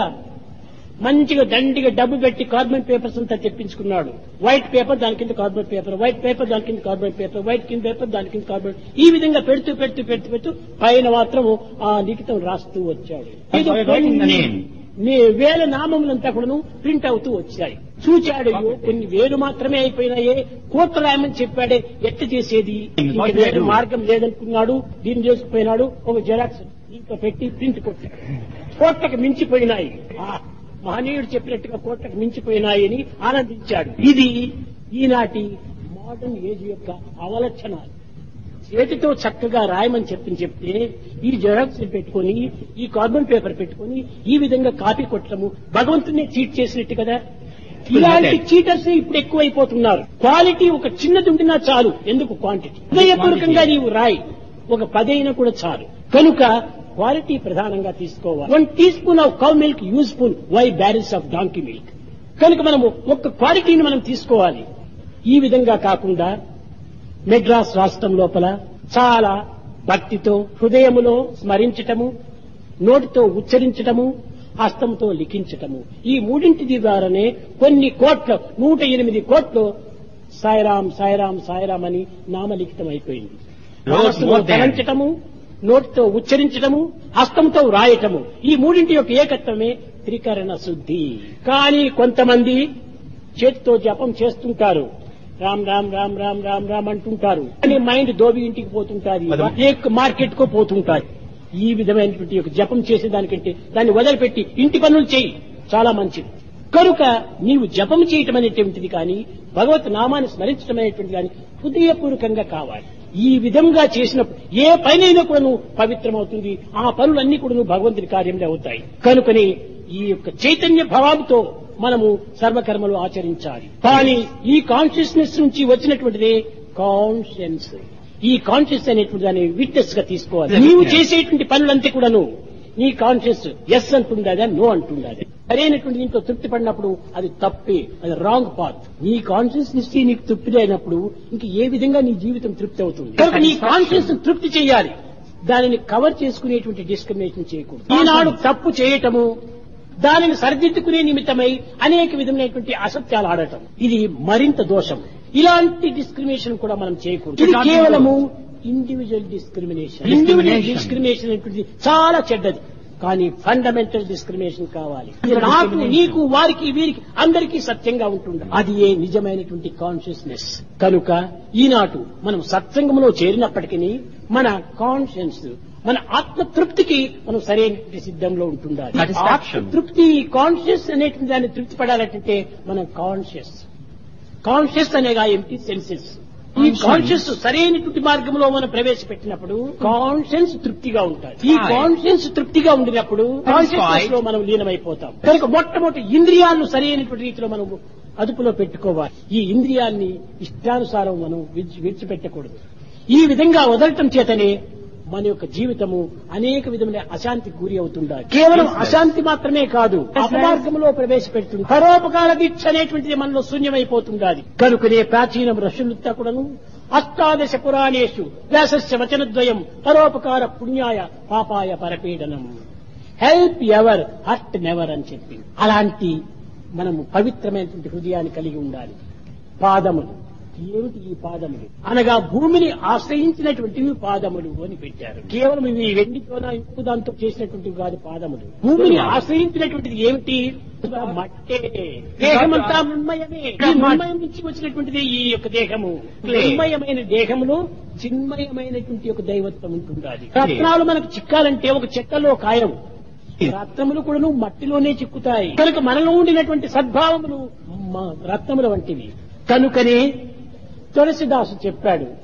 A: మంచిగా దండిగా డబ్బు పెట్టి కార్బన్ పేపర్స్ అంతా తెప్పించుకున్నాడు వైట్ పేపర్ దాని కింద కార్బన్ పేపర్ వైట్ పేపర్ దాని కింద కార్బన్ పేపర్ వైట్ కింద పేపర్ దాని కింద కార్బన్ ఈ విధంగా పెడుతూ పెడుతూ పెడుతూ పెడుతూ పైన మాత్రం ఆ లిఖితం రాస్తూ వచ్చాడు
B: That's why writing the name.
A: నీ వేల నామములంతా కూడాను ప్రింట్ అవుతూ వచ్చాయి చూచాడు అయ్యో కొన్ని వేలు మాత్రమే అయిపోయినాయే కోట్ల రాయమని చెప్పాడే ఎట్ట చేసేది ఇంకా వేరే మార్గం లేదనుకున్నాడు దీన్ని చేసుకుపోయినాడు ఒక జెరాక్స్ దీంట్లో పెట్టి ప్రింట్ కొట్టాడు కోట్లకు మించిపోయినాయి ఆ మహనీయుడు చెప్పినట్టుగా కోట్లకు మించిపోయినాయి అని ఆనందించాడు ఇది ఈనాటి మోడర్న్ ఏజ్ యొక్క అవలక్షణాలు చేతితో చక్కగా రాయమని చెప్పి చెప్తే ఈ జెరాక్స్ పెట్టుకొని ఈ కార్బన్ పేపర్ పెట్టుకొని ఈ విధంగా కాపీ కొట్టడము భగవంతునే చీట్ చేసినట్టు కదా ఇలాంటి చీటర్స్ ఇప్పుడు ఎక్కువైపోతున్నారు క్వాలిటీ ఒక చిన్నది ఉండినా చాలు ఎందుకు క్వాంటిటీ హృదయపూర్వకంగా నీవు రాయి ఒక పదైనా కూడా చాలు కనుక క్వాలిటీ ప్రధానంగా తీసుకోవాలి one teaspoon of cow milk useful why barrels of donkey milk కనుక మనము ఒక్క క్వాలిటీని మనం తీసుకోవాలి ఈ విధంగా కాకుండా మెడ్రాస్ రాష్ట్రం లోపల చాలా భక్తితో హృదయములో స్మరించటము నోటితో ఉచ్చరించటము హస్తంతో లిఖించటము ఈ మూడింటి ద్వారానే కొన్ని కోట్ల నూట ఎనిమిది కోట్లు సాయిరాం సాయిరాం సాయిరాం అని నామలిఖితం అయిపోయింది
B: Rose
A: మనస్సులో
B: more than.
A: తలంచటము నోటితో ఉచ్చరించటము హస్తంతో వ్రాయటము ఈ మూడింటి యొక్క ఏకత్వమే త్రికరణ శుద్ధి కానీ కొంతమంది చేతితో జపం చేస్తుంటారు రామ్ రామ్ రామ్ రామ్ రామ్ రామ్ అంటుంటారు కానీ మైండ్ దోబి ఇంటికి పోతుంటారు
B: మరి-
A: మార్కెట్ కో పోతుంటారు ఈ విధమైనటువంటి ఒక జపం చేసే దానికంటే దాన్ని వదిలిపెట్టి ఇంటి పనులు చేయి చాలా మంచిది కనుక నీవు జపం చేయటం అనేటువంటిది కానీ భగవత్ నామాన్ని స్మరించడం అనేటువంటిది కానీ హృదయపూర్వకంగా కావాలి ఈ విధంగా చేసినప్పుడు ఏ పనైనా కూడా నువ్వు పవిత్రమవుతుంది ఆ పనులన్నీ కూడా నువ్వు భగవంతుని కార్యంలో అవుతాయి కనుకని ఈ యొక్క చైతన్య భావంతో మనము సర్వకర్మలు ఆచరించాలి కానీ ఈ కాన్షియస్నెస్ నుంచి వచ్చినటువంటిదే కాన్షియన్స్ ఈ కాన్షియస్ అనేటువంటి దాన్ని విట్నెస్ గా తీసుకోవాలి నీవు చేసేటువంటి పనులంతా కూడాను నీ కాన్షియస్ ఎస్ అంటుండదా నో అంటుండదా సరైనటువంటి దీంట్లో తృప్తి పడినప్పుడు అది తప్పే అది రాంగ్ పాత్ నీ కాన్షియస్నెస్ నీకు తృప్తి అయినప్పుడు ఇంక ఏ విధంగా నీ జీవితం తృప్తి అవుతుంది కనుక నీ కాన్షియస్ తృప్తి చేయాలి దానిని కవర్ చేసుకునేటువంటి డిస్క్రిమినేషన్ చేయకూడదు ఈనాడు తప్పు చేయటము దానిని సరిదిద్దుకునే నిమిత్తమై అనేక విధమైనటువంటి అసత్యాలు ఆడటం ఇది మరింత దోషం ఇలాంటి డిస్క్రిమినేషన్ కూడా మనం చేయకూడదు ఇది కేవలము ఇండివిజువల్ డిస్క్రిమినేషన్ ఇండివిజువల్ డిస్క్రిమినేషన్ అనేటువంటిది చాలా చెడ్డది కానీ ఫండమెంటల్ డిస్క్రిమినేషన్ కావాలి ఇది నాకు నీకు వారికి వీరికి అందరికీ సత్యంగా ఉంటుంది అది ఏ నిజమైనటువంటి కాన్షియస్నెస్ కనుక ఈనాటు మనం సత్సంగంలో చేరినప్పటికీ మన కాన్షియన్స్ మన ఆత్మ తృప్తికి మనం సరైన సిద్ధంలో ఉంటుండాలి
B: Satisfaction.
A: ఆత్మ తృప్తి కాన్షియస్ అనేటువంటి దాన్ని తృప్తి పడాలంటే మనం కాన్షియస్ కాన్షియస్ అనేగా ఎంటీ సెన్సెస్ ఈ కాన్షియస్ సరైనటువంటి మార్గంలో మనం ప్రవేశపెట్టినప్పుడు కాన్షియన్స్ తృప్తిగా ఉంటుంది ఈ
B: Right.
A: కాన్షియన్స్ తృప్తిగా ఉండినప్పుడు కాన్షియస్నెస్ లో మనం లీనమైపోతాం కనుక మొట్టమొదటి ఇంద్రియాలను సరైనటువంటి రీతిలో మనం అదుపులో పెట్టుకోవాలి ఈ ఇంద్రియాన్ని ఇష్టానుసారం మనం విడిచి విడిచిపెట్టకూడదు ఈ విధంగా వదలటం చేతనే మన యొక్క జీవితము అనేక విధమైన అశాంతికి గురి అవుతుండాలి కేవలం అశాంతి మాత్రమే కాదు అపమార్గంలో ప్రవేశపెడుతుంది పరోపకార దీక్ష అనేటువంటిది మనలో శూన్యమైపోతుండాలి కనుకనే ప్రాచీన ఋషులంతా కూడాను అష్టాదశ పురాణేషు వ్యాసస్య వచనద్వయం పరోపకార పుణ్యాయ పాపాయ పరపీడనం హెల్ప్ ఎవర్ హర్ట్ నెవర్ అని చెప్పి అలాంటి మనము పవిత్రమైనటువంటి హృదయాన్ని కలిగి ఉండాలి పాదములు ఏమిటి ఈ పాదములు అనగా భూమిని ఆశ్రయించినటువంటివి పాదములు అని పెట్టారు కేవలం ఇవి వెండితోన ఇంకో దాంతో చేసినటువంటివి కాదు పాదములు భూమిని ఆశ్రయించినటువంటిది ఏమిటి మట్టే దేహమంతా మృన్మయమే ఈ మృన్మయం నుంచి వచ్చినటువంటిది ఈ యొక్క దేహము మృన్మయమైన దేహములో చిన్మయమైనటువంటి ఒక దైవత్వం ఉంటుండాలి రత్నాలు మనకు చిక్కాలంటే ఒక చెక్కలో కాయం రత్నములు కూడా మట్టిలోనే చిక్కుతాయి కనుక మనలో ఉండినటువంటి సద్భావములు మ- రత్నముల వంటివి కనుకనే తులసిదాసు చెప్పాడు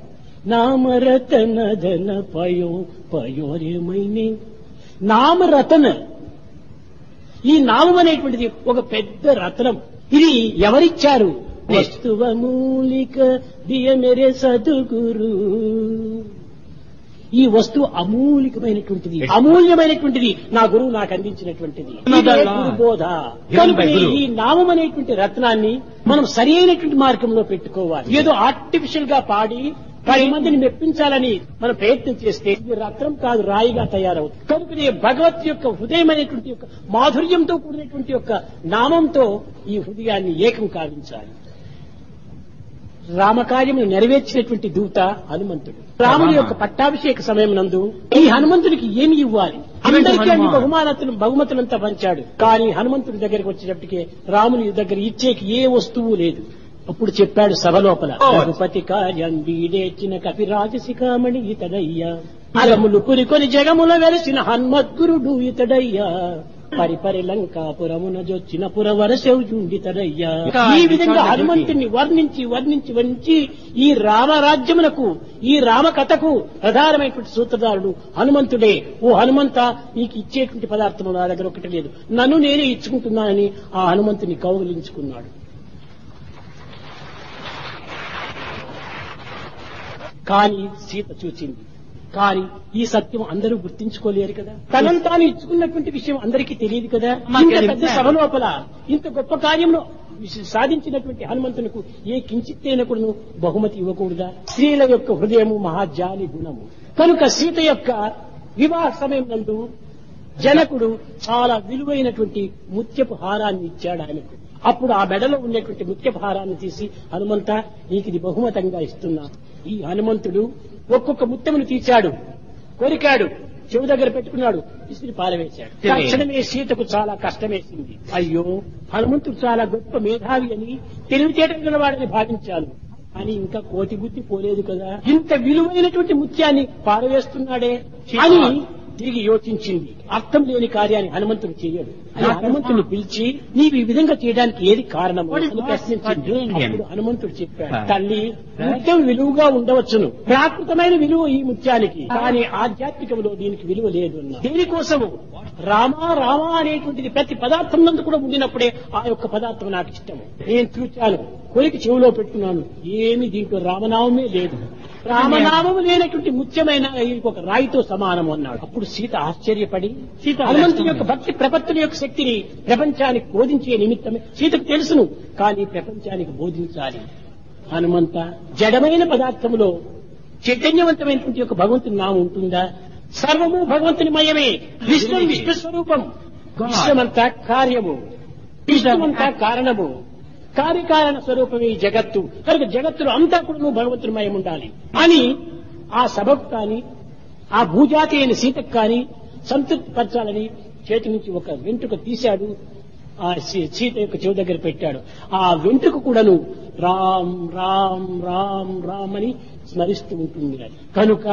A: నామరతన ధన పయో పయోరేమైనే నామరతన ఈ నామం అనేటువంటిది ఒక పెద్ద రత్నం ఇది ఎవరిచ్చారు వస్తువ మూలిక దియమెరే సదుగురు ఈ వస్తువు అమూలికమైనటువంటిది అమూల్యమైనటువంటిది నా గురువు నాకు అందించినటువంటిది ఇదే గురు బోధ కనుక ఈ నామం అనేటువంటి రత్నాన్ని మనం సరి అయినటువంటి మార్గంలో పెట్టుకోవాలి ఏదో ఆర్టిఫిషియల్ గా పాడి పది మందిని మెప్పించాలని మనం ప్రయత్నం చేస్తే ఇది రత్నం కాదు రాయిగా తయారవుతుంది కనుకనే భగవత్ యొక్క హృదయం అనేటువంటి యొక్క మాధుర్యంతో కూడినటువంటి యొక్క నామంతో ఈ హృదయాన్ని ఏకం కావించాలి రామకార్యమును నెరవేర్చినటువంటి దూత హనుమంతుడు రాముని యొక్క పట్టాభిషేక సమయం నందు ఈ హనుమంతుడికి ఏమి ఇవ్వాలి అందరికీ అన్ని బహుమానతులు బహుమతులంతా పంచాడు కానీ హనుమంతుడి దగ్గరికి వచ్చేటప్పటికే రాముని దగ్గర ఇచ్చేకి ఏ వస్తువు లేదు అప్పుడు చెప్పాడు సభ లోపల రఘుపతి కార్యం వీడేచిన కపిరాజశిఖామణి ఇతడయ్యా అలములు పురికొని జగముల వెలసిన హన్మద్గురుడు ఇతడయ్యా పరిపరి లంకాపురమున జొచ్చిన పురవర శౌజుండితడయ్యా ఈ విధంగా హనుమంతుని వర్ణించి వర్ణించి వర్ణించి ఈ రామరాజ్యమునకు ఈ రామకథకు ప్రధానమైనటువంటి సూత్రధారుడు హనుమంతుడే ఓ హనుమంత నీకు ఇచ్చేటువంటి పదార్థం నా దగ్గర ఒకటి లేదు నన్ను నేనే ఇచ్చుకుంటున్నానని ఆ హనుమంతుని కౌగిలించుకున్నాడు కానీ సీత చూచింది కానీ ఈ సత్యం అందరూ గుర్తించుకోలేరు కదా తనను తాను ఇచ్చుకున్నటువంటి విషయం అందరికీ తెలియదు కదా ఇంత పెద్ద సభ లోపల ఇంత గొప్ప కార్యంలో సాధించినటువంటి హనుమంతునికి ఏ కించిత్తైన కూడా బహుమతి ఇవ్వకూడదా స్త్రీల యొక్క హృదయము మహాజాలి గుణము కనుక సీత యొక్క వివాహ సమయం నందు జనకుడు చాలా విలువైనటువంటి ముత్యపు హారాన్ని ఇచ్చాడు ఆయనకు అప్పుడు ఆ మెడలో ఉన్నటువంటి ముత్యపు హారాన్ని తీసి హనుమంత నీకు ఇది బహుమతంగా ఇస్తున్నా ఈ హనుమంతుడు ఒక్కొక్క ముత్యమును తీశాడు కొరికాడు చెవు దగ్గర పెట్టుకున్నాడు విసిరి పారవేశాడు తక్షణమే సీతకు చాలా కష్టమేసింది అయ్యో హనుమంతుడు చాలా గొప్ప మేధావి అని తెలివితేటలు గలవాడని భావించాను అని ఇంకా కోటి బుద్ధి పోలేదు కదా ఇంత విలువైనటువంటి ముత్యాన్ని పారవేస్తున్నాడే అని తిరిగి యోచించింది అర్థం లేని కార్యాన్ని హనుమంతుడు చేయడు అని హనుమంతుడిని పిలిచి నీవు ఈ విధంగా చేయడానికి ఏది కారణం అని ప్రశ్నించింది అప్పుడు హనుమంతుడు చెప్పాడు తల్లి ముత్యం విలువగా ఉండవచ్చును ప్రాకృతమైన విలువ ఈ ముత్యానికి కానీ ఆధ్యాత్మికంలో దీనికి విలువ లేదు అన్న దీనికోసము రామా రామా అనేటువంటిది ప్రతి పదార్థం నందు కూడా ఉండినప్పుడే ఆ యొక్క పదార్థం నాకు ఇష్టము నేను చూచాను కొరికి చెవిలో పెట్టుకున్నాను ఏమి దీంట్లో రామనామమే లేదు రామనామము లేనటువంటి ముఖ్యమైన ఒక రాయితో సమానం అన్నాడు అప్పుడు సీత ఆశ్చర్యపడి సీత హనుమంతుని యొక్క భక్తి ప్రపత్తుల యొక్క శక్తిని ప్రపంచానికి బోధించే నిమిత్తమే సీతకు తెలుసును కానీ ప్రపంచానికి బోధించాలి హనుమంత జడమైన పదార్థములో చైతన్యవంతమైనటువంటి యొక్క భగవంతుని నామం ఉంటుందా సర్వము భగవంతుని మయమే విశ్వం విశ్వస్వరూపం విశ్వమంతా కార్యము విశ్వమంతా కారణము కార్యకారణ స్వరూపమే ఈ జగత్తు కనుక జగత్తులో అంతా కూడా నువ్వు భగవంతునిమయం ఉండాలి అని ఆ సభకు కాని ఆ భూజాతి అయిన సీతకు కాని సంతృప్తిపరచాలని చేతి నుంచి ఒక వెంట్రుక తీశాడు ఆ సీత యొక్క చెవి దగ్గర పెట్టాడు ఆ వెంట్రుక కూడాను రామ్ రామ్ రామ్ రామ్ అని స్మరిస్తూ ఉంటుంది అది కనుక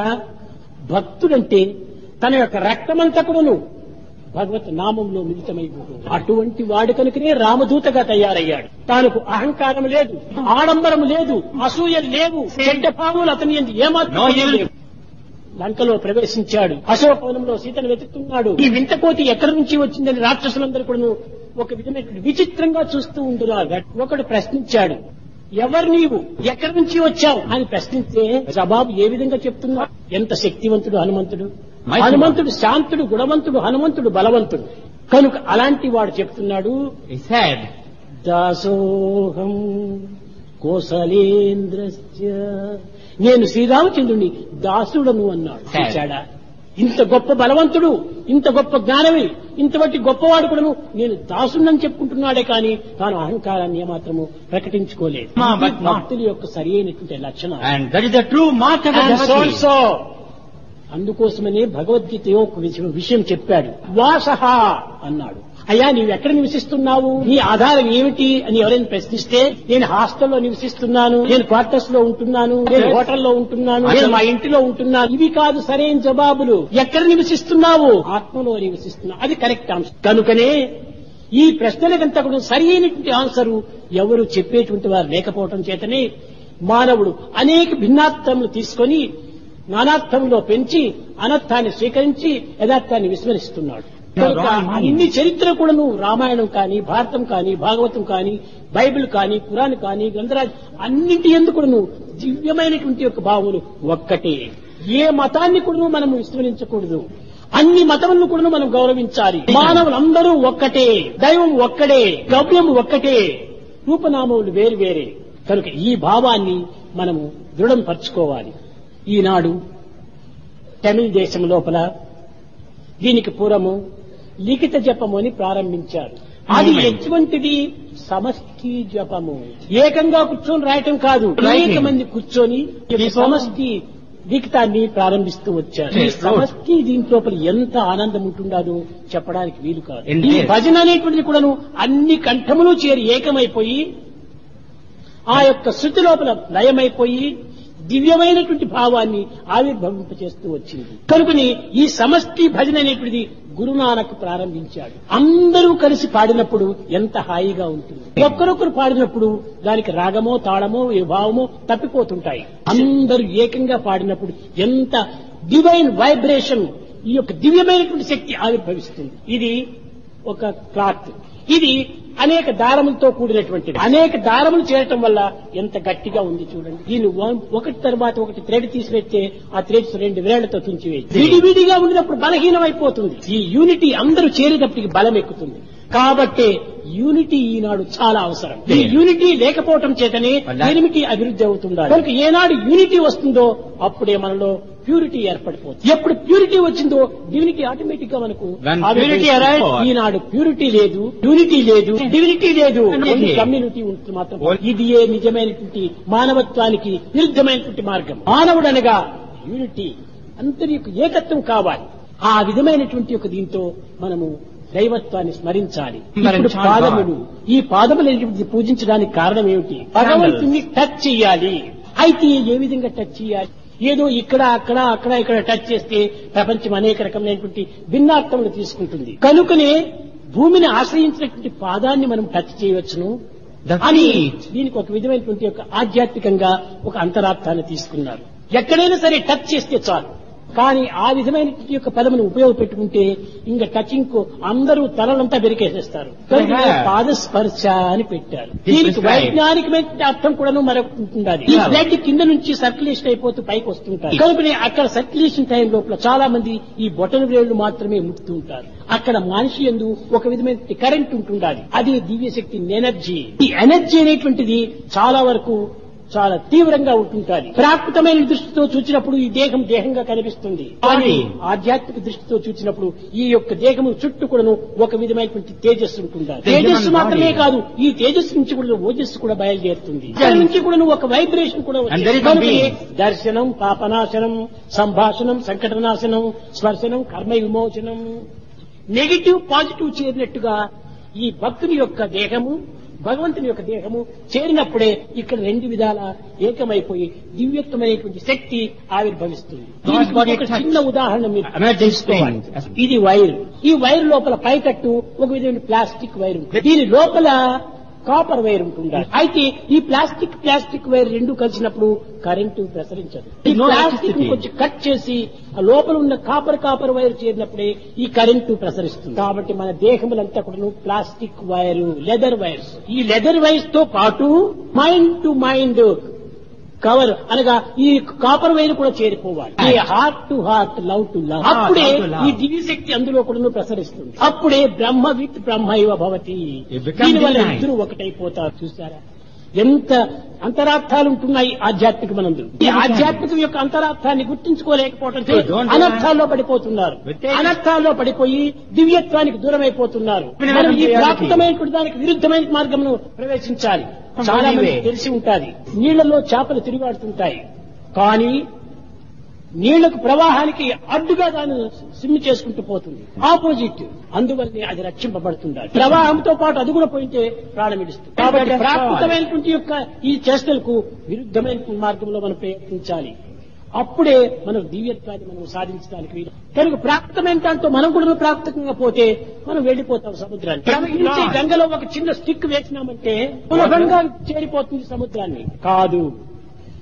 A: భక్తుడంటే తన యొక్క రక్తమంతా కూడాను భగవత్ నామంలో మిళితమైపోతుంది అటువంటి వాడు కనుకనే రామదూతగా తయారయ్యాడు తానుకు అహంకారం లేదు ఆడంబరం లేదు అసూయ లేవు చెడ్డ భావములు అతని ఎందు ఏమాత్రం లేవు లంకలో ప్రవేశించాడు అశోకవనంలో సీతను వెతుకుతున్నాడు ఈ వింతకోతి ఎక్కడి నుంచి వచ్చిందని రాక్షసులందరూ కూడా ఒక విధమైనటువంటి విచిత్రంగా చూస్తూ ఉంటున్నారు ఒకడు ప్రశ్నించాడు ఎవరు నీవు ఎక్కడి నుంచి వచ్చావు అని ప్రశ్నిస్తే జవాబు ఏ విధంగా చెప్తున్నా ఎంత శక్తివంతుడు హనుమంతుడు హనుమంతుడు శాంతుడు గుణవంతుడు హనుమంతుడు బలవంతుడు కనుక అలాంటి వాడు చెప్తున్నాడు
B: He said,
A: దాసోహం కోసలేంద్రస్య నేను శ్రీరామచంద్రుని దాసుడను అన్నాడు
B: Sad.
A: చూశాడా ఇంత గొప్ప బలవంతుడు ఇంత గొప్ప జ్ఞానవి ఇంతవట్టి గొప్పవాడు కూడాను నేను దాసుడని చెప్పుకుంటున్నాడే కానీ తాను అహంకారాన్ని ఏమాత్రము ప్రకటించుకోలేదు
B: మా
A: ఇది
B: బట్ మా-
A: భక్తుల యొక్క సరి అయినటువంటి లక్షణం
B: and that is the true mark of a
A: And so and
B: devotee.
A: so. అందుకోసమనే భగవద్గీత ఒక విషయం- విషయం చెప్పాడు వాసహ అన్నాడు అయ్యా నీవు ఎక్కడ నివసిస్తున్నావు నీ ఆధారం ఏమిటి అని ఎవరైనా ప్రశ్నిస్తే నేను హాస్టల్లో నివసిస్తున్నాను నేను క్వార్టర్స్ లో ఉంటున్నాను నేను హోటల్లో ఉంటున్నాను నేను మా ఇంటిలో ఉంటున్నాను ఇవి కాదు సరైన జవాబులు ఎక్కడ నివసిస్తున్నావు ఆత్మలో నివసిస్తున్నావు అది కరెక్ట్ అంశం కనుకనే ఈ ప్రశ్నలకంతా కూడా సరి అయినటువంటి ఆన్సరు ఎవరు చెప్పేటువంటి వారు లేకపోవటం చేతనే మానవుడు అనేక భిన్నార్థములు తీసుకొని నానార్థంలో పెంచి అనర్థాన్ని స్వీకరించి యథార్థాన్ని విస్మరిస్తున్నాడు కనుక అన్ని చరిత్ర కూడాను రామాయణం కానీ భారతం కానీ భాగవతం కానీ బైబిల్ కానీ పురాణం కానీ గ్రంథరాజ్ అన్నింటి ఎందుకు కూడాను దివ్యమైనటువంటి యొక్క భావములు ఒక్కటే ఏ మతాన్ని కూడాను మనం విస్మరించకూడదు అన్ని మతములను కూడా మనం గౌరవించాలి మానవులందరూ ఒక్కటే దైవం ఒక్కడే గవ్యం ఒక్కటే రూపనామములు వేరు వేరే కనుక ఈ భావాన్ని మనము దృఢం పరుచుకోవాలి ఈనాడు తమిళ దేశం లోపల దీనికి పూర్వము లిఖిత జపము అని ప్రారంభించారు అది
B: Movement.
A: ఎటువంటిది సమష్టి జపము ఏకంగా కూర్చొని రాయటం కాదు
B: Writing.
A: అనేక మంది కూర్చొని ఈ
B: People-
A: సమష్టి లిఖితాన్ని ప్రారంభిస్తూ వచ్చారు ఈ
B: Yes, Lord.
A: సమష్టి దీంట్లోపల ఎంత ఆనందం ఉంటుందో చెప్పడానికి వీలు కాదు
B: Indeed.
A: ఈ భజన అనేటువంటిది కూడాను అన్ని కంఠములు చేరి ఏకమైపోయి ఆ యొక్క శృతి లోపల లయమైపోయి దివ్యమైనటువంటి భావాన్ని ఆవిర్భవింపచేస్తూ వచ్చింది కనుకని ఈ సమష్టి భజన అనేటువంటిది గురునానక్ ప్రారంభించాడు అందరూ కలిసి పాడినప్పుడు ఎంత హాయిగా ఉంటుంది ఒక్కరొక్కరు పాడినప్పుడు దానికి రాగమో తాళమో ఏ భావమో తప్పిపోతుంటాయి అందరూ ఏకంగా పాడినప్పుడు ఎంత డివైన్ వైబ్రేషన్ ఈ యొక్క దివ్యమైనటువంటి శక్తి ఆవిర్భవిస్తుంది ఇది ఒక క్లాత్ ఇది అనేక దారములతో కూడినటువంటిది అనేక దారములు చేరటం వల్ల ఎంత గట్టిగా ఉంది చూడండి దీన్ని వన్- ఒకటి తర్వాత ఒకటి థ్రెడ్ తీసిపెడితే ఆ థ్రెడ్స్ రెండు వేళ్లతో తుంచివేయి విడివిడిగా ఉండినప్పుడు బలహీనమైపోతుంది ఈ యూనిటీ అందరూ చేరేటప్పటికి బలం ఎక్కుతుంది కాబట్టి యూనిటీ ఈనాడు చాలా అవసరం ఈ యూనిటీ లేకపోవటం చేతనే ఎనిమిటీ అభివృద్ధి అవుతుండాలి కనుక ఏనాడు యూనిటీ వస్తుందో అప్పుడే మనలో ప్యూరిటీ ఏర్పడిపోతుంది ఎప్పుడు ప్యూరిటీ వచ్చిందో డివినిటీ ఆటోమేటిక్ గా మనకు
B: When
A: ఆవిర్భవిస్తుంది.
B: purity arrives,
A: ఈనాడు ప్యూరిటీ లేదు యూనిటీ లేదు డివినిటీ లేదు
B: Unity.
A: కమ్యూనిటీ ఉంటుంది మాత్రం
B: Only-
A: ఇది ఏ నిజమైనటువంటి మానవత్వానికి విరుద్ధమైనటువంటి మార్గం మానవుడు అనగా యూనిటీ అందరి యొక్క ఏకత్వం కావాలి ఆ విధమైనటువంటి ఒక దీంతో మనము దైవత్వాన్ని స్మరించాలి ఇప్పుడు
B: స్మరించాలి.
A: పాదములు ఈ పాదములు అనేటువంటిది పూజించడానికి కారణం ఏమిటి భగవంతుని టచ్ చేయాలి అయితే ఏ విధంగా టచ్ చేయాలి ఏదో ఇక్కడ అక్కడ అక్కడ ఇక్కడ టచ్ చేస్తే ప్రపంచం అనేక రకమైనటువంటి భిన్నార్థములు తీసుకుంటుంది కనుకనే భూమిని ఆశ్రయించినటువంటి పాదాన్ని మనం టచ్ చేయవచ్చును
B: The
A: అని
B: feet.
A: దీనికి ఒక విధమైనటువంటి ఒక ఆధ్యాత్మికంగా ఒక అంతరార్థాన్ని తీసుకున్నారు ఎక్కడైనా సరే టచ్ చేస్తే చాలు కానీ ఆ విధమైనటువంటి యొక్క పదమును ఉపయోగపెట్టుకుంటే ఇంకా టచింగ్ కు అందరూ తలలంతా బెరికేసేస్తారు కనుక
B: Yeah.
A: పాదస్పర్శ అని పెట్టారు
B: This
A: దీనికి
B: is right.
A: వైజ్ఞానికమైన అర్థం కూడాను మరొకటి ఉంటుండాలి ఈ
B: Yeah.
A: బ్లడ్ కింద నుంచి సర్క్యులేషన్ అయిపోతూ పైకి వస్తుంటారు కనుకనే అక్కడ సర్క్యులేషన్ టైం లోపల చాలా మంది ఈ బొటన వేళ్లు మాత్రమే ముట్టుతూ ఉంటారు అక్కడ మనిషి ఎందు ఒక విధమైన కరెంట్ ఉంటుండాలి అది దివ్యశక్తి ఎనర్జీ ఈ ఎనర్జీ అనేటువంటిది చాలా వరకు చాలా తీవ్రంగా ఉంటుంటాది ప్రాకృతమైన దృష్టితో చూచినప్పుడు ఈ దేహం దేహంగా కనిపిస్తుంది కానీ ఆధ్యాత్మిక దృష్టితో చూసినప్పుడు ఈ యొక్క దేహము చుట్టూ కూడాను ఒక విధమైనటువంటి తేజస్సు ఉంటుండాలి
B: The human
A: తేజస్సు మాత్రమే
B: body.
A: కాదు ఈ తేజస్సు నుంచి కూడా ఓజస్సు కూడా బయలుదేరుతుంది దాని నుంచి కూడా ఒక వైబ్రేషన్ కూడా
B: And there is a
A: కనుకనే
B: being.
A: దర్శనం పాపనాశనం సంభాషణం సంకటనాశనం స్పర్శనం కర్మ విమోచనం నెగిటివ్ పాజిటివ్ చేరినట్టుగా ఈ భక్తుని యొక్క దేహము భగవంతుని యొక్క దేహము చేరినప్పుడే ఇక్కడ రెండు విధాల ఏకమైపోయి దివ్యత్వమైనటువంటి శక్తి ఆవిర్భవిస్తుంది దీనికి
B: body
A: ఒక
B: touch.
A: చిన్న ఉదాహరణ మీరు
B: Emergency
A: తీసుకోవాలి.
B: things.
A: ఇది వైర్ ఈ వైర్ లోపల పైకట్టు ఒక విధమైన ప్లాస్టిక్ వైర్ ఉంటుంది దీని లోపల కాపర్ వైర్ ఉంటుంది అయితే ఈ ప్లాస్టిక్ ప్లాస్టిక్ వైర్ రెండు కలిసినప్పుడు కరెంటు ప్రసరించదు ఈ
B: No
A: ప్లాస్టిక్
B: electricity.
A: కొంచెం కట్ చేసి ఆ లోపల ఉన్న కాపర్ కాపర్ వైర్ చేరినప్పుడే ఈ కరెంటు ప్రసరిస్తుంది కాబట్టి మన దేహములంతా కూడా ప్లాస్టిక్ వైర్ లెదర్ వైర్స్ ఈ లెదర్ వైర్స్ తో పాటు మైండ్ టు మైండ్ కవర్ అనగా ఈ కాపర్ వైర్ కూడా చేరిపోవాలి ఈ heart to heart love to love
B: Heart,
A: అప్పుడే
B: love to love.
A: ఈ దివ్యశక్తి అందులో కూడా ప్రసరిస్తుంది అప్పుడే బ్రహ్మ విత్ బ్రహ్మ ఇవ భవతి
B: It becomes
A: దీనివల్ల
B: divine.
A: ఇద్దరు ఒకటైపోతారు చూసారా ఎంత అంతరార్థాలు ఉంటున్నాయి ఆధ్యాత్మిక మనందు ఈ ఆధ్యాత్మికం యొక్క అంతరార్థాన్ని గుర్తించుకోలేకపోవడం
B: So don't deny.
A: అనర్థాల్లో పడిపోతున్నారు
B: Within-
A: అనర్థాల్లో పడిపోయి దివ్యత్వానికి దూరం అయిపోతున్నారు
B: Within
A: మనం ఈ
B: reality.
A: ప్రాప్తమైనటువంటి దానికి విరుద్ధమైన మార్గమును ప్రవేశించాలి
B: From
A: చాలా
B: any
A: మంది
B: way.
A: తెలిసి ఉంటాది నీళ్లలో చేపలు తిరిగాడుతుంటాయి కానీ నీళ్లకు ప్రవాహానికి అడ్డుగా దాన్ని సిమ్మి చేసుకుంటూ పోతుంది ఆపోజిట్ అందువల్లనే అది రక్షింపబడుతుండాలి ప్రవాహంతో పాటు అది కూడా పోయింటే ప్రాణం ఇడుస్తుంది కాబట్టి
B: That's
A: ప్రాకృతమైనటువంటి యొక్క ఈ చేష్టలకు విరుద్ధమైన మార్గంలో మనం ప్రయత్నించాలి అప్పుడే మనం దివ్యత్వాన్ని మనం సాధించడానికి వీలు కనుక ప్రాప్తమైన దాంతో మనం కూడా ప్రాప్తకంగా పోతే మనం వెళ్ళిపోతాం సముద్రాన్ని ప్రవహించే గంగలో ఒక చిన్న స్టిక్ వేసినామంటే సులభంగా చేరిపోతుంది సముద్రాన్ని కాదు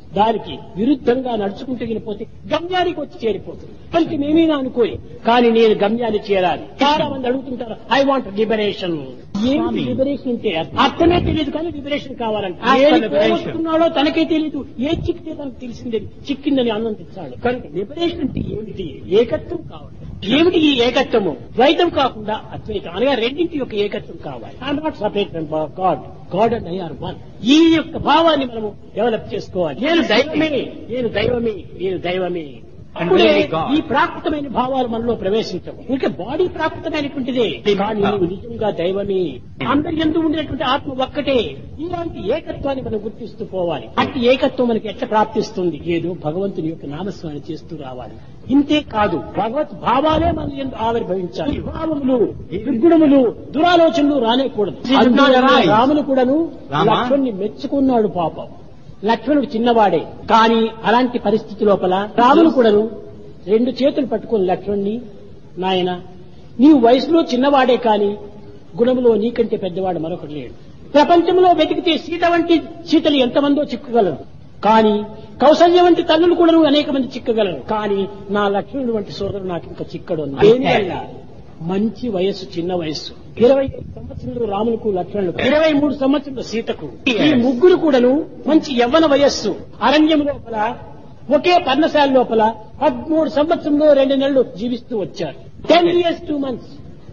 A: దానికి విరుద్ధంగా నడుచుకుంటూ వెళ్ళిపోతే గమ్యానికి వచ్చి చేరిపోతుంది పలికి మేమేనా అనుకోయి కానీ నేను గమ్యాన్ని చేరాలి చాలా మంది అడుగుతుంటారు ఐ వాంట్ లిబరేషన్ ఏమిటి లిబరేషన్ అంటే అర్థమే తెలియదు కానీ లిబరేషన్ కావాలంటే
B: As for
A: ఏది
B: liberation.
A: పోగొట్టుకున్నాడో తనకే తెలియదు ఏ చిక్కితే తనకు తెలిసిందని చిక్కిందని ఆనందించాడు కనుక లిబరేషన్ అంటే ఏమిటి ఏకత్వం కావాలి ఏమిటి ఈ ఏకత్వము ద్వైతం కాకుండా అద్వైతం అనగా రెండింటి యొక్క ఏకత్వం కావాలి I'm not separate God God and I are one ఈ యొక్క భావాన్ని మనము డెవలప్ చేసుకోవాలి నేను దైవమే నేను దైవమే నేను దైవమే అప్పుడే
B: really God.
A: ఈ ప్రాకృతమైన భావాలు మనలో ప్రవేశించవు ఇంకా బాడీ ప్రాకృతమైనటువంటిదే కానీ నీవు నిజంగా దైవమే అందరి ఎందు ఉండేటువంటి ఆత్మ ఒక్కటే ఇలాంటి ఏకత్వాన్ని మనం గుర్తిస్తూ పోవాలి అట్టి ఏకత్వం మనకి ఎట్లా ప్రాప్తిస్తుంది ఏదో భగవంతుని యొక్క నామస్మరణ చేస్తూ రావాలి ఇంతే కాదు భగవత్ భావాలే మన ఎందు ఆవిర్భవించాలి ఈ భావములు దుర్గుణములు దురాలోచనలు రానేకూడదు
B: It should not
A: అందువలన
B: arise.
A: రాములు కూడాను
B: రామ?
A: లక్ష్మణ్ణి మెచ్చుకున్నాడు పాపం లక్ష్మణుడు చిన్నవాడే కానీ అలాంటి పరిస్థితి లోపల రాముడు కూడాను రెండు చేతులు పట్టుకుని లక్ష్మణ్ణి నాయన నీవు వయసులో చిన్నవాడే కాని గుణములో నీకంటే పెద్దవాడు మరొకటి లేడు ప్రపంచంలో వెతికితే సీత వంటి సీతలు ఎంతమందో చిక్కగలరు కానీ కౌసల్య వంటి తల్లులు కూడా అనేక మంది చిక్కగలరు కానీ నా లక్ష్మణుడు వంటి సోదరుడు నాకు ఇంకా చిక్కడు అన్నాడు. దేనివల్ల మంచి వయస్సు చిన్న వయస్సు ఇరవై ఐదు సంవత్సరాలు రాములకు లక్ష్మణులకు ఇరవై మూడు సంవత్సరాలు సీతకు ఈ ముగ్గురు కూడాను మంచి యవ్వన వయస్సు అరణ్యం లోపల ఒకే పర్ణశాల లోపల పదమూడు సంవత్సరంలో రెండు నెలలు జీవిస్తూ వచ్చారు టెన్ ఇయర్స్ టూ మంత్స్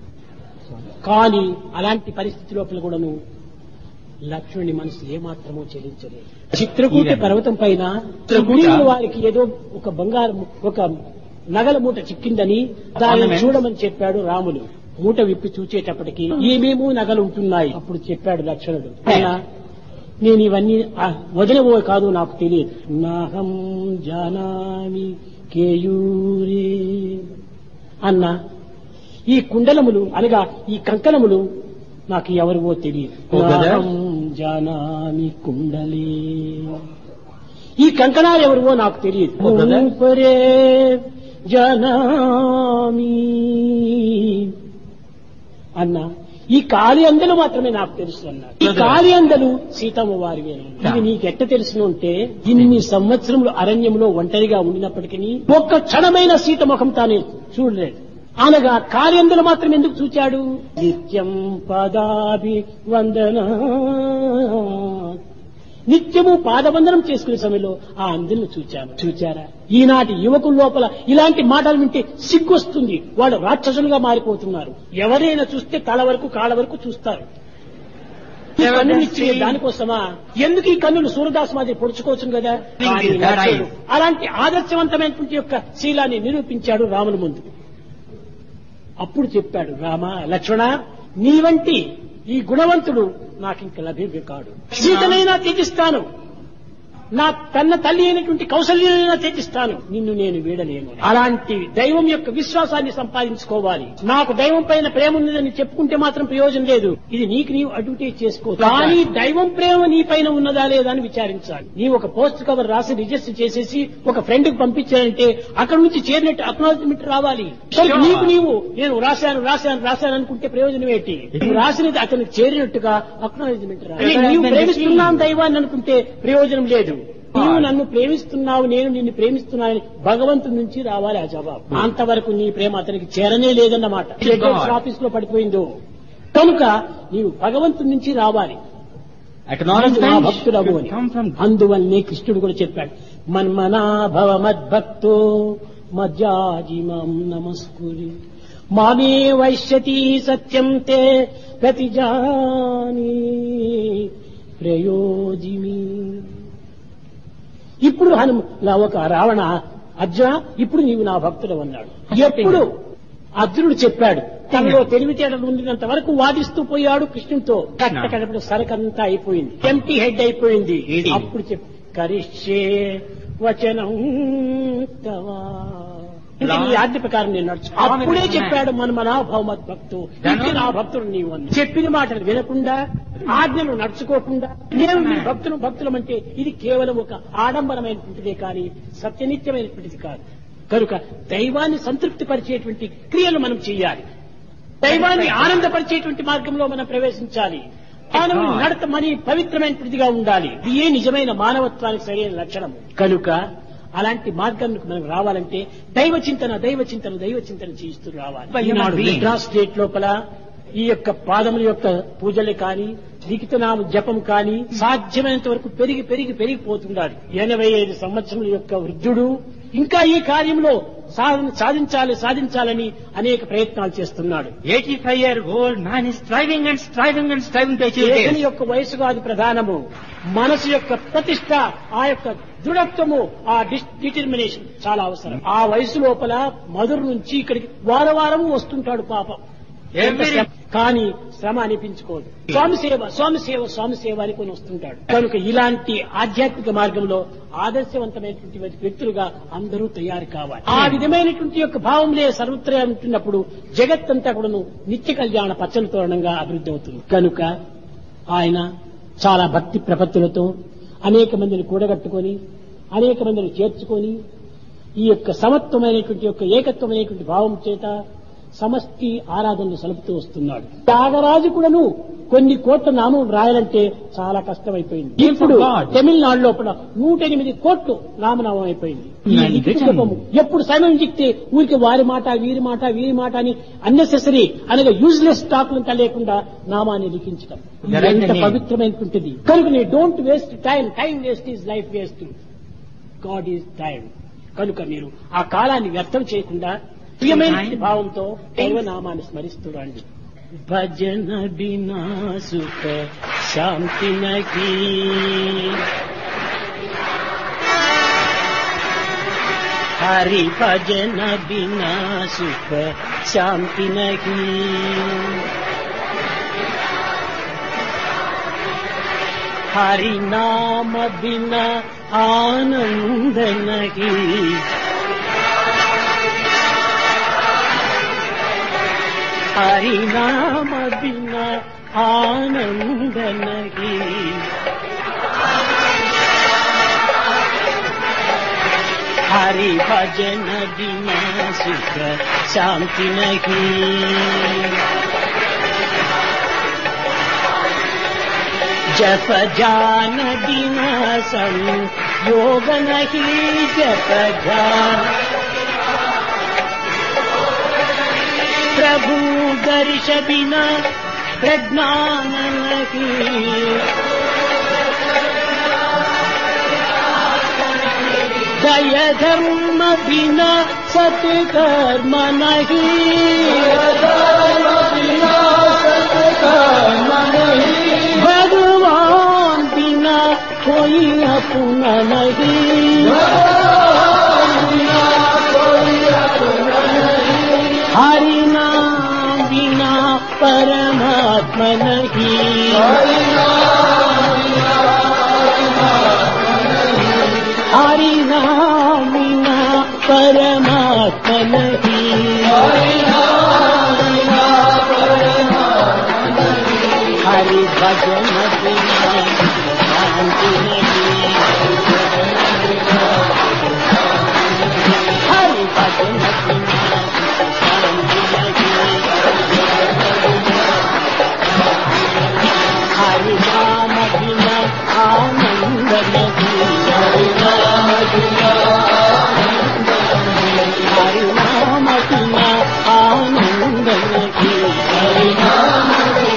A: కానీ అలాంటి పరిస్థితి లోపల కూడాను లక్ష్మణుని మనసు ఏమాత్రమో చెల్లించలేదు చిత్రకూట పర్వతం పైన సుగ్రీవుల వారికి ఏదో ఒక బంగారం ఒక నగల మూట చిక్కిందని దానిని
B: Ornaments.
A: చూడమని చెప్పాడు రాములు మూట విప్పి చూచేటప్పటికి ఏమేమో నగలు ఉంటున్నాయి అప్పుడు చెప్పాడు లక్ష్మణుడు ఆయన నేను ఇవన్నీ ఆ, వదినవో కాదు నాకు తెలియదు నాహం జానామి కేయూరే అన్న ఈ కుండలములు అనగా ఈ కంకణములు నాకు ఎవరివో తెలియదు
B: ఓ brothers.
A: నాహం జానామి కుండలే ఈ కంకణాలు ఎవరివో నాకు తెలియదు
B: ఓ brothers.
A: పరే జనామి అన్న ఈ కాలి అందలు మాత్రమే నాకు తెలుసు అన్నాడు ఈ
B: Brother.
A: కాలి అందలు సీతమ్మ వారివేనా ఇది నీకెట్ట తెలుసును అంటే ఇన్ని సంవత్సరములు అరణ్యంలో ఒంటరిగా ఉండినప్పటికీ ఒక్క క్షణమైన సీత ముఖం తానే చూడలేదు అనగా కార్యందులు మాత్రం ఎందుకు చూచాడు నిత్యం పదాభి వందన నిత్యము పాదవందనం చేసుకునే సమయంలో ఆ అందులను చూచాను చూచారా ఈనాటి యువకుల లోపల ఇలాంటి మాటలు వింటే సిగ్గొస్తుంది వాళ్ళు రాక్షసులుగా మారిపోతున్నారు ఎవరైనా చూస్తే తల వరకు కాళ్ళ వరకు చూస్తారు ఈ కన్నులు ఇచ్చే దానికోసమా ఎందుకు ఈ కన్నులు సూర్యదాస్ మాదిరి పొడుచుకోవచ్చు కదా కానీ నచ్చదు. అలాంటి ఆదర్శవంతమైనటువంటి యొక్క శీలాన్ని నిరూపించాడు రాముల ముందు అప్పుడు చెప్పాడు రామ లక్ష్మణ నీ వంటి ఈ గుణవంతుడు నాకు ఇంక లభ్యమే కాడు సీతనైనా త్యజిస్తాను నా తన్న తల్లి అయినటువంటి కౌశల్యనైనా త్యజిస్తాను నిన్ను నేను వీడలేను అలాంటి దైవం యొక్క విశ్వాసాన్ని సంపాదించుకోవాలి నాకు దైవం పైన ప్రేమ ఉన్నదని చెప్పుకుంటే మాత్రం ప్రయోజనం లేదు ఇది నీకు నీవు అడ్వర్టైజ్ చేసుకో కానీ దైవం ప్రేమ నీ పైన ఉన్నదా లేదా అని విచారించాలి నీవు ఒక పోస్ట్ కవర్ రాసి రిజిస్టర్ చేసేసి ఒక ఫ్రెండ్ కు పంపించాలంటే అక్కడ నుంచి చేరినట్టు అక్నాలజ్మెంట్ రావాలి
B: Sure.
A: నీకు నీవు నేను రాశాను రాశాను రాశాను అనుకుంటే ప్రయోజనం ఏంటి నువ్వు రాసినది అతనికి చేరినట్టుగా అక్నాలజ్మెంట్ రావాలి
B: Yes,
A: నీవు
B: I've been
A: ప్రేమిస్తున్నాను దైవాన్ని అనుకుంటే ప్రయోజనం లేదు నీవు నన్ను ప్రేమిస్తున్నావు నేను నిన్ను ప్రేమిస్తున్నానని భగవంతుడి నుంచి రావాలి ఆ జవాబు అంతవరకు నీ ప్రేమ అతనికి చేరనే లేదన్నమాట
B: Yes, God.
A: ఆఫీస్ లో పడిపోయిందో కనుక నీవు భగవంతుడి నుంచి రావాలి నీవు నా
B: Acknowledgement
A: భక్తుడవు
B: should
A: అని
B: come from
A: అందువల్లనే కృష్ణుడు కూడా చెప్పాడు మన్మనాభవ మద్భక్తో మజ్జాజిమాం నమస్కురి మామే వైశ్యతి సత్యం తే ప్రతిజాని ప్రయోజిమి ఇప్పుడు హనుమ నా ఒక రావణ అర్జున ఇప్పుడు నీవు నా భక్తుడు అన్నాడు ఎప్పుడు అర్జునుడు చెప్పాడు తనలో తెలివితేటలు ఉండినంత వరకు వాదిస్తూ పోయాడు కృష్ణుడితో కట్ట కడపడ సరకంతా అయిపోయింది ఎంటీ హెడ్ అయిపోయింది
B: ఇది.
A: అప్పుడు చెప్పు కరిష్యే వచనం తవా ఇంకా నీ ఆజ్ఞ ప్రకారం నేను నడుచు అప్పుడే చెప్పాడు మన మనాభవమత్ భక్తు ఇంటి నా భక్తుడు నీవు అని చెప్పిన మాటలు వినకుండా ఆజ్ఞలు నడుచుకోకుండా నేను నీ భక్తులు భక్తులం అంటే ఇది కేవలం ఒక ఆడంబరమైనటువంటిదే కానీ సత్యనిత్యమైనటువంటిది కాదు కనుక దైవాన్ని సంతృప్తి పరిచేటువంటి క్రియలు మనం చేయాలి దైవాన్ని ఆనందపరిచేటువంటి మార్గంలో మనం ప్రవేశించాలి మానవుని
B: God.
A: నడత మరి పవిత్రమైనదిగా ఉండాలి ఇది ఏ నిజమైన మానవత్వానికి సరైన లక్షణం కనుక అలాంటి మార్గానికి మనం రావాలంటే దైవ చింతన దైవ చింతన దైవ చింతన చేస్తూ రావాలి
B: By human
A: ఈనాడు
B: being.
A: మెడ్రాస్ స్టేట్ లోపల ఈ యొక్క పాదముల యొక్క పూజలు కానీ లిఖితనామ జపం కానీ సాధ్యమైనంత వరకు పెరిగి పెరిగి పెరిగిపోతున్నాడు ఎనభై ఐదు సంవత్సరముల యొక్క వృద్ధుడు ఇంకా ఈ కార్యంలో సాధన సాధించాలి సాధించాలని అనేక ప్రయత్నాలు చేస్తున్నాడు
B: 85 year old man is striving and striving and striving to achieve
A: దేశం
B: this.
A: యొక్క వయసు కాదు ప్రధానము మనసు యొక్క ప్రతిష్ట ఆ యొక్క దృఢత్వము ఆ డిటర్మినేషన్ చాలా అవసరం ఆ వయసు లోపల మధుర నుంచి ఇక్కడికి వార వారము వస్తుంటాడు పాపం ఎంత
B: Every-
A: శ్రమ. కానీ శ్రమ అనిపించుకోదు స్వామి సేవ స్వామి సేవ స్వామి సేవ అని కొని వస్తుంటాడు కనుక ఇలాంటి ఆధ్యాత్మిక మార్గంలో ఆదర్శవంతమైనటువంటి వ్యక్తులుగా అందరూ తయారు కావాలి ఆ విధమైనటువంటి యొక్క భావంలే సర్వత్రా ఉంటున్నప్పుడు జగత్తంతా కూడాను నిత్య కళ్యాణ పచ్చని తోరణంగా అభివృద్ధి అవుతుంది కనుక ఆయన చాలా భక్తి ప్రపత్తులతో అనేక మందిని కూడగట్టుకొని అనేక మందిని చేర్చుకొని ఈ యొక్క సమత్వమైనటువంటి యొక్క ఏకత్వమైనటువంటి భావం చేత సమష్టి ఆరాధనలు సలుపుతూ వస్తున్నాడు త్యాగరాజు కూడాను కొన్ని కోట్ల నామం రాయాలంటే చాలా కష్టమైపోయింది ఇప్పుడు
B: God.
A: తమిళనాడు లోపల నూట ఎనిమిది కోట్లు నామనామం అయిపోయింది ఈ
B: Nine
A: లిఖిత
B: written.
A: జపము ఎప్పుడు సమయం చిక్తే ఊరికి వారి మాట వీరి మాట వీరి మాట అని అన్నెసెసరీ అనగా యూజ్లెస్ స్టాక్లంతా లేకుండా నామాన్ని లిఖించడం ఇది
B: Correct
A: ఎంత
B: name.
A: పవిత్రమైనటువంటిది కనుక నీ don't waste time time waste is life waste God is time కనుక మీరు ఆ కాలాన్ని వ్యర్థం చేయకుండా ప్రియమైన భావంతో దైవనామాన్ని స్మరిస్తూ రండి భజన బినా సుఖ శాంతి నహీ హరి భజన బినా సుఖ శాంతి నహీ हरि नाम बिना आनंद नहीं हरि नाम बिना आनंद नहीं हरि भजन बिना सुख शांति नहीं जप जान बिना संयोग नहीं जप जान प्रभु दर्श बिना प्रज्ञान नहीं दय धर्म बिना सत्कर्म नहीं भगवान बिना कोई अपना नहीं हरि नाम बिना परमात्मा नहीं हरि नाम बिना परमात्मा नहीं हरि भजन बिना शांति नहीं हरि भजन बिना शांति नहीं हरि नाम बिना आनंद नहीं हरि नाम बिना हरि नाम बिना आनंद नहीं हरि नाम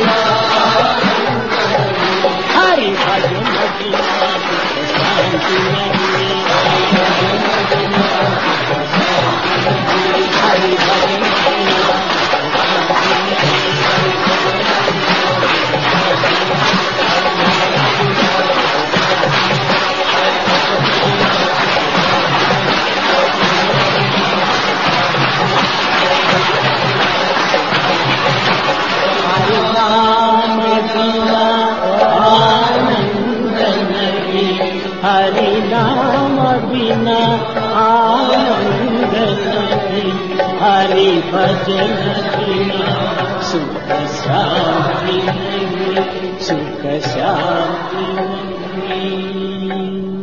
A: हरि भजन बिना शांति नहीं हरि भजन बिना हरि नाम बिना आनंद नहीं हरि नाम बिना आनंद नहीं हरि भजन बिना सुख शांति नहीं सुख शांति नहीं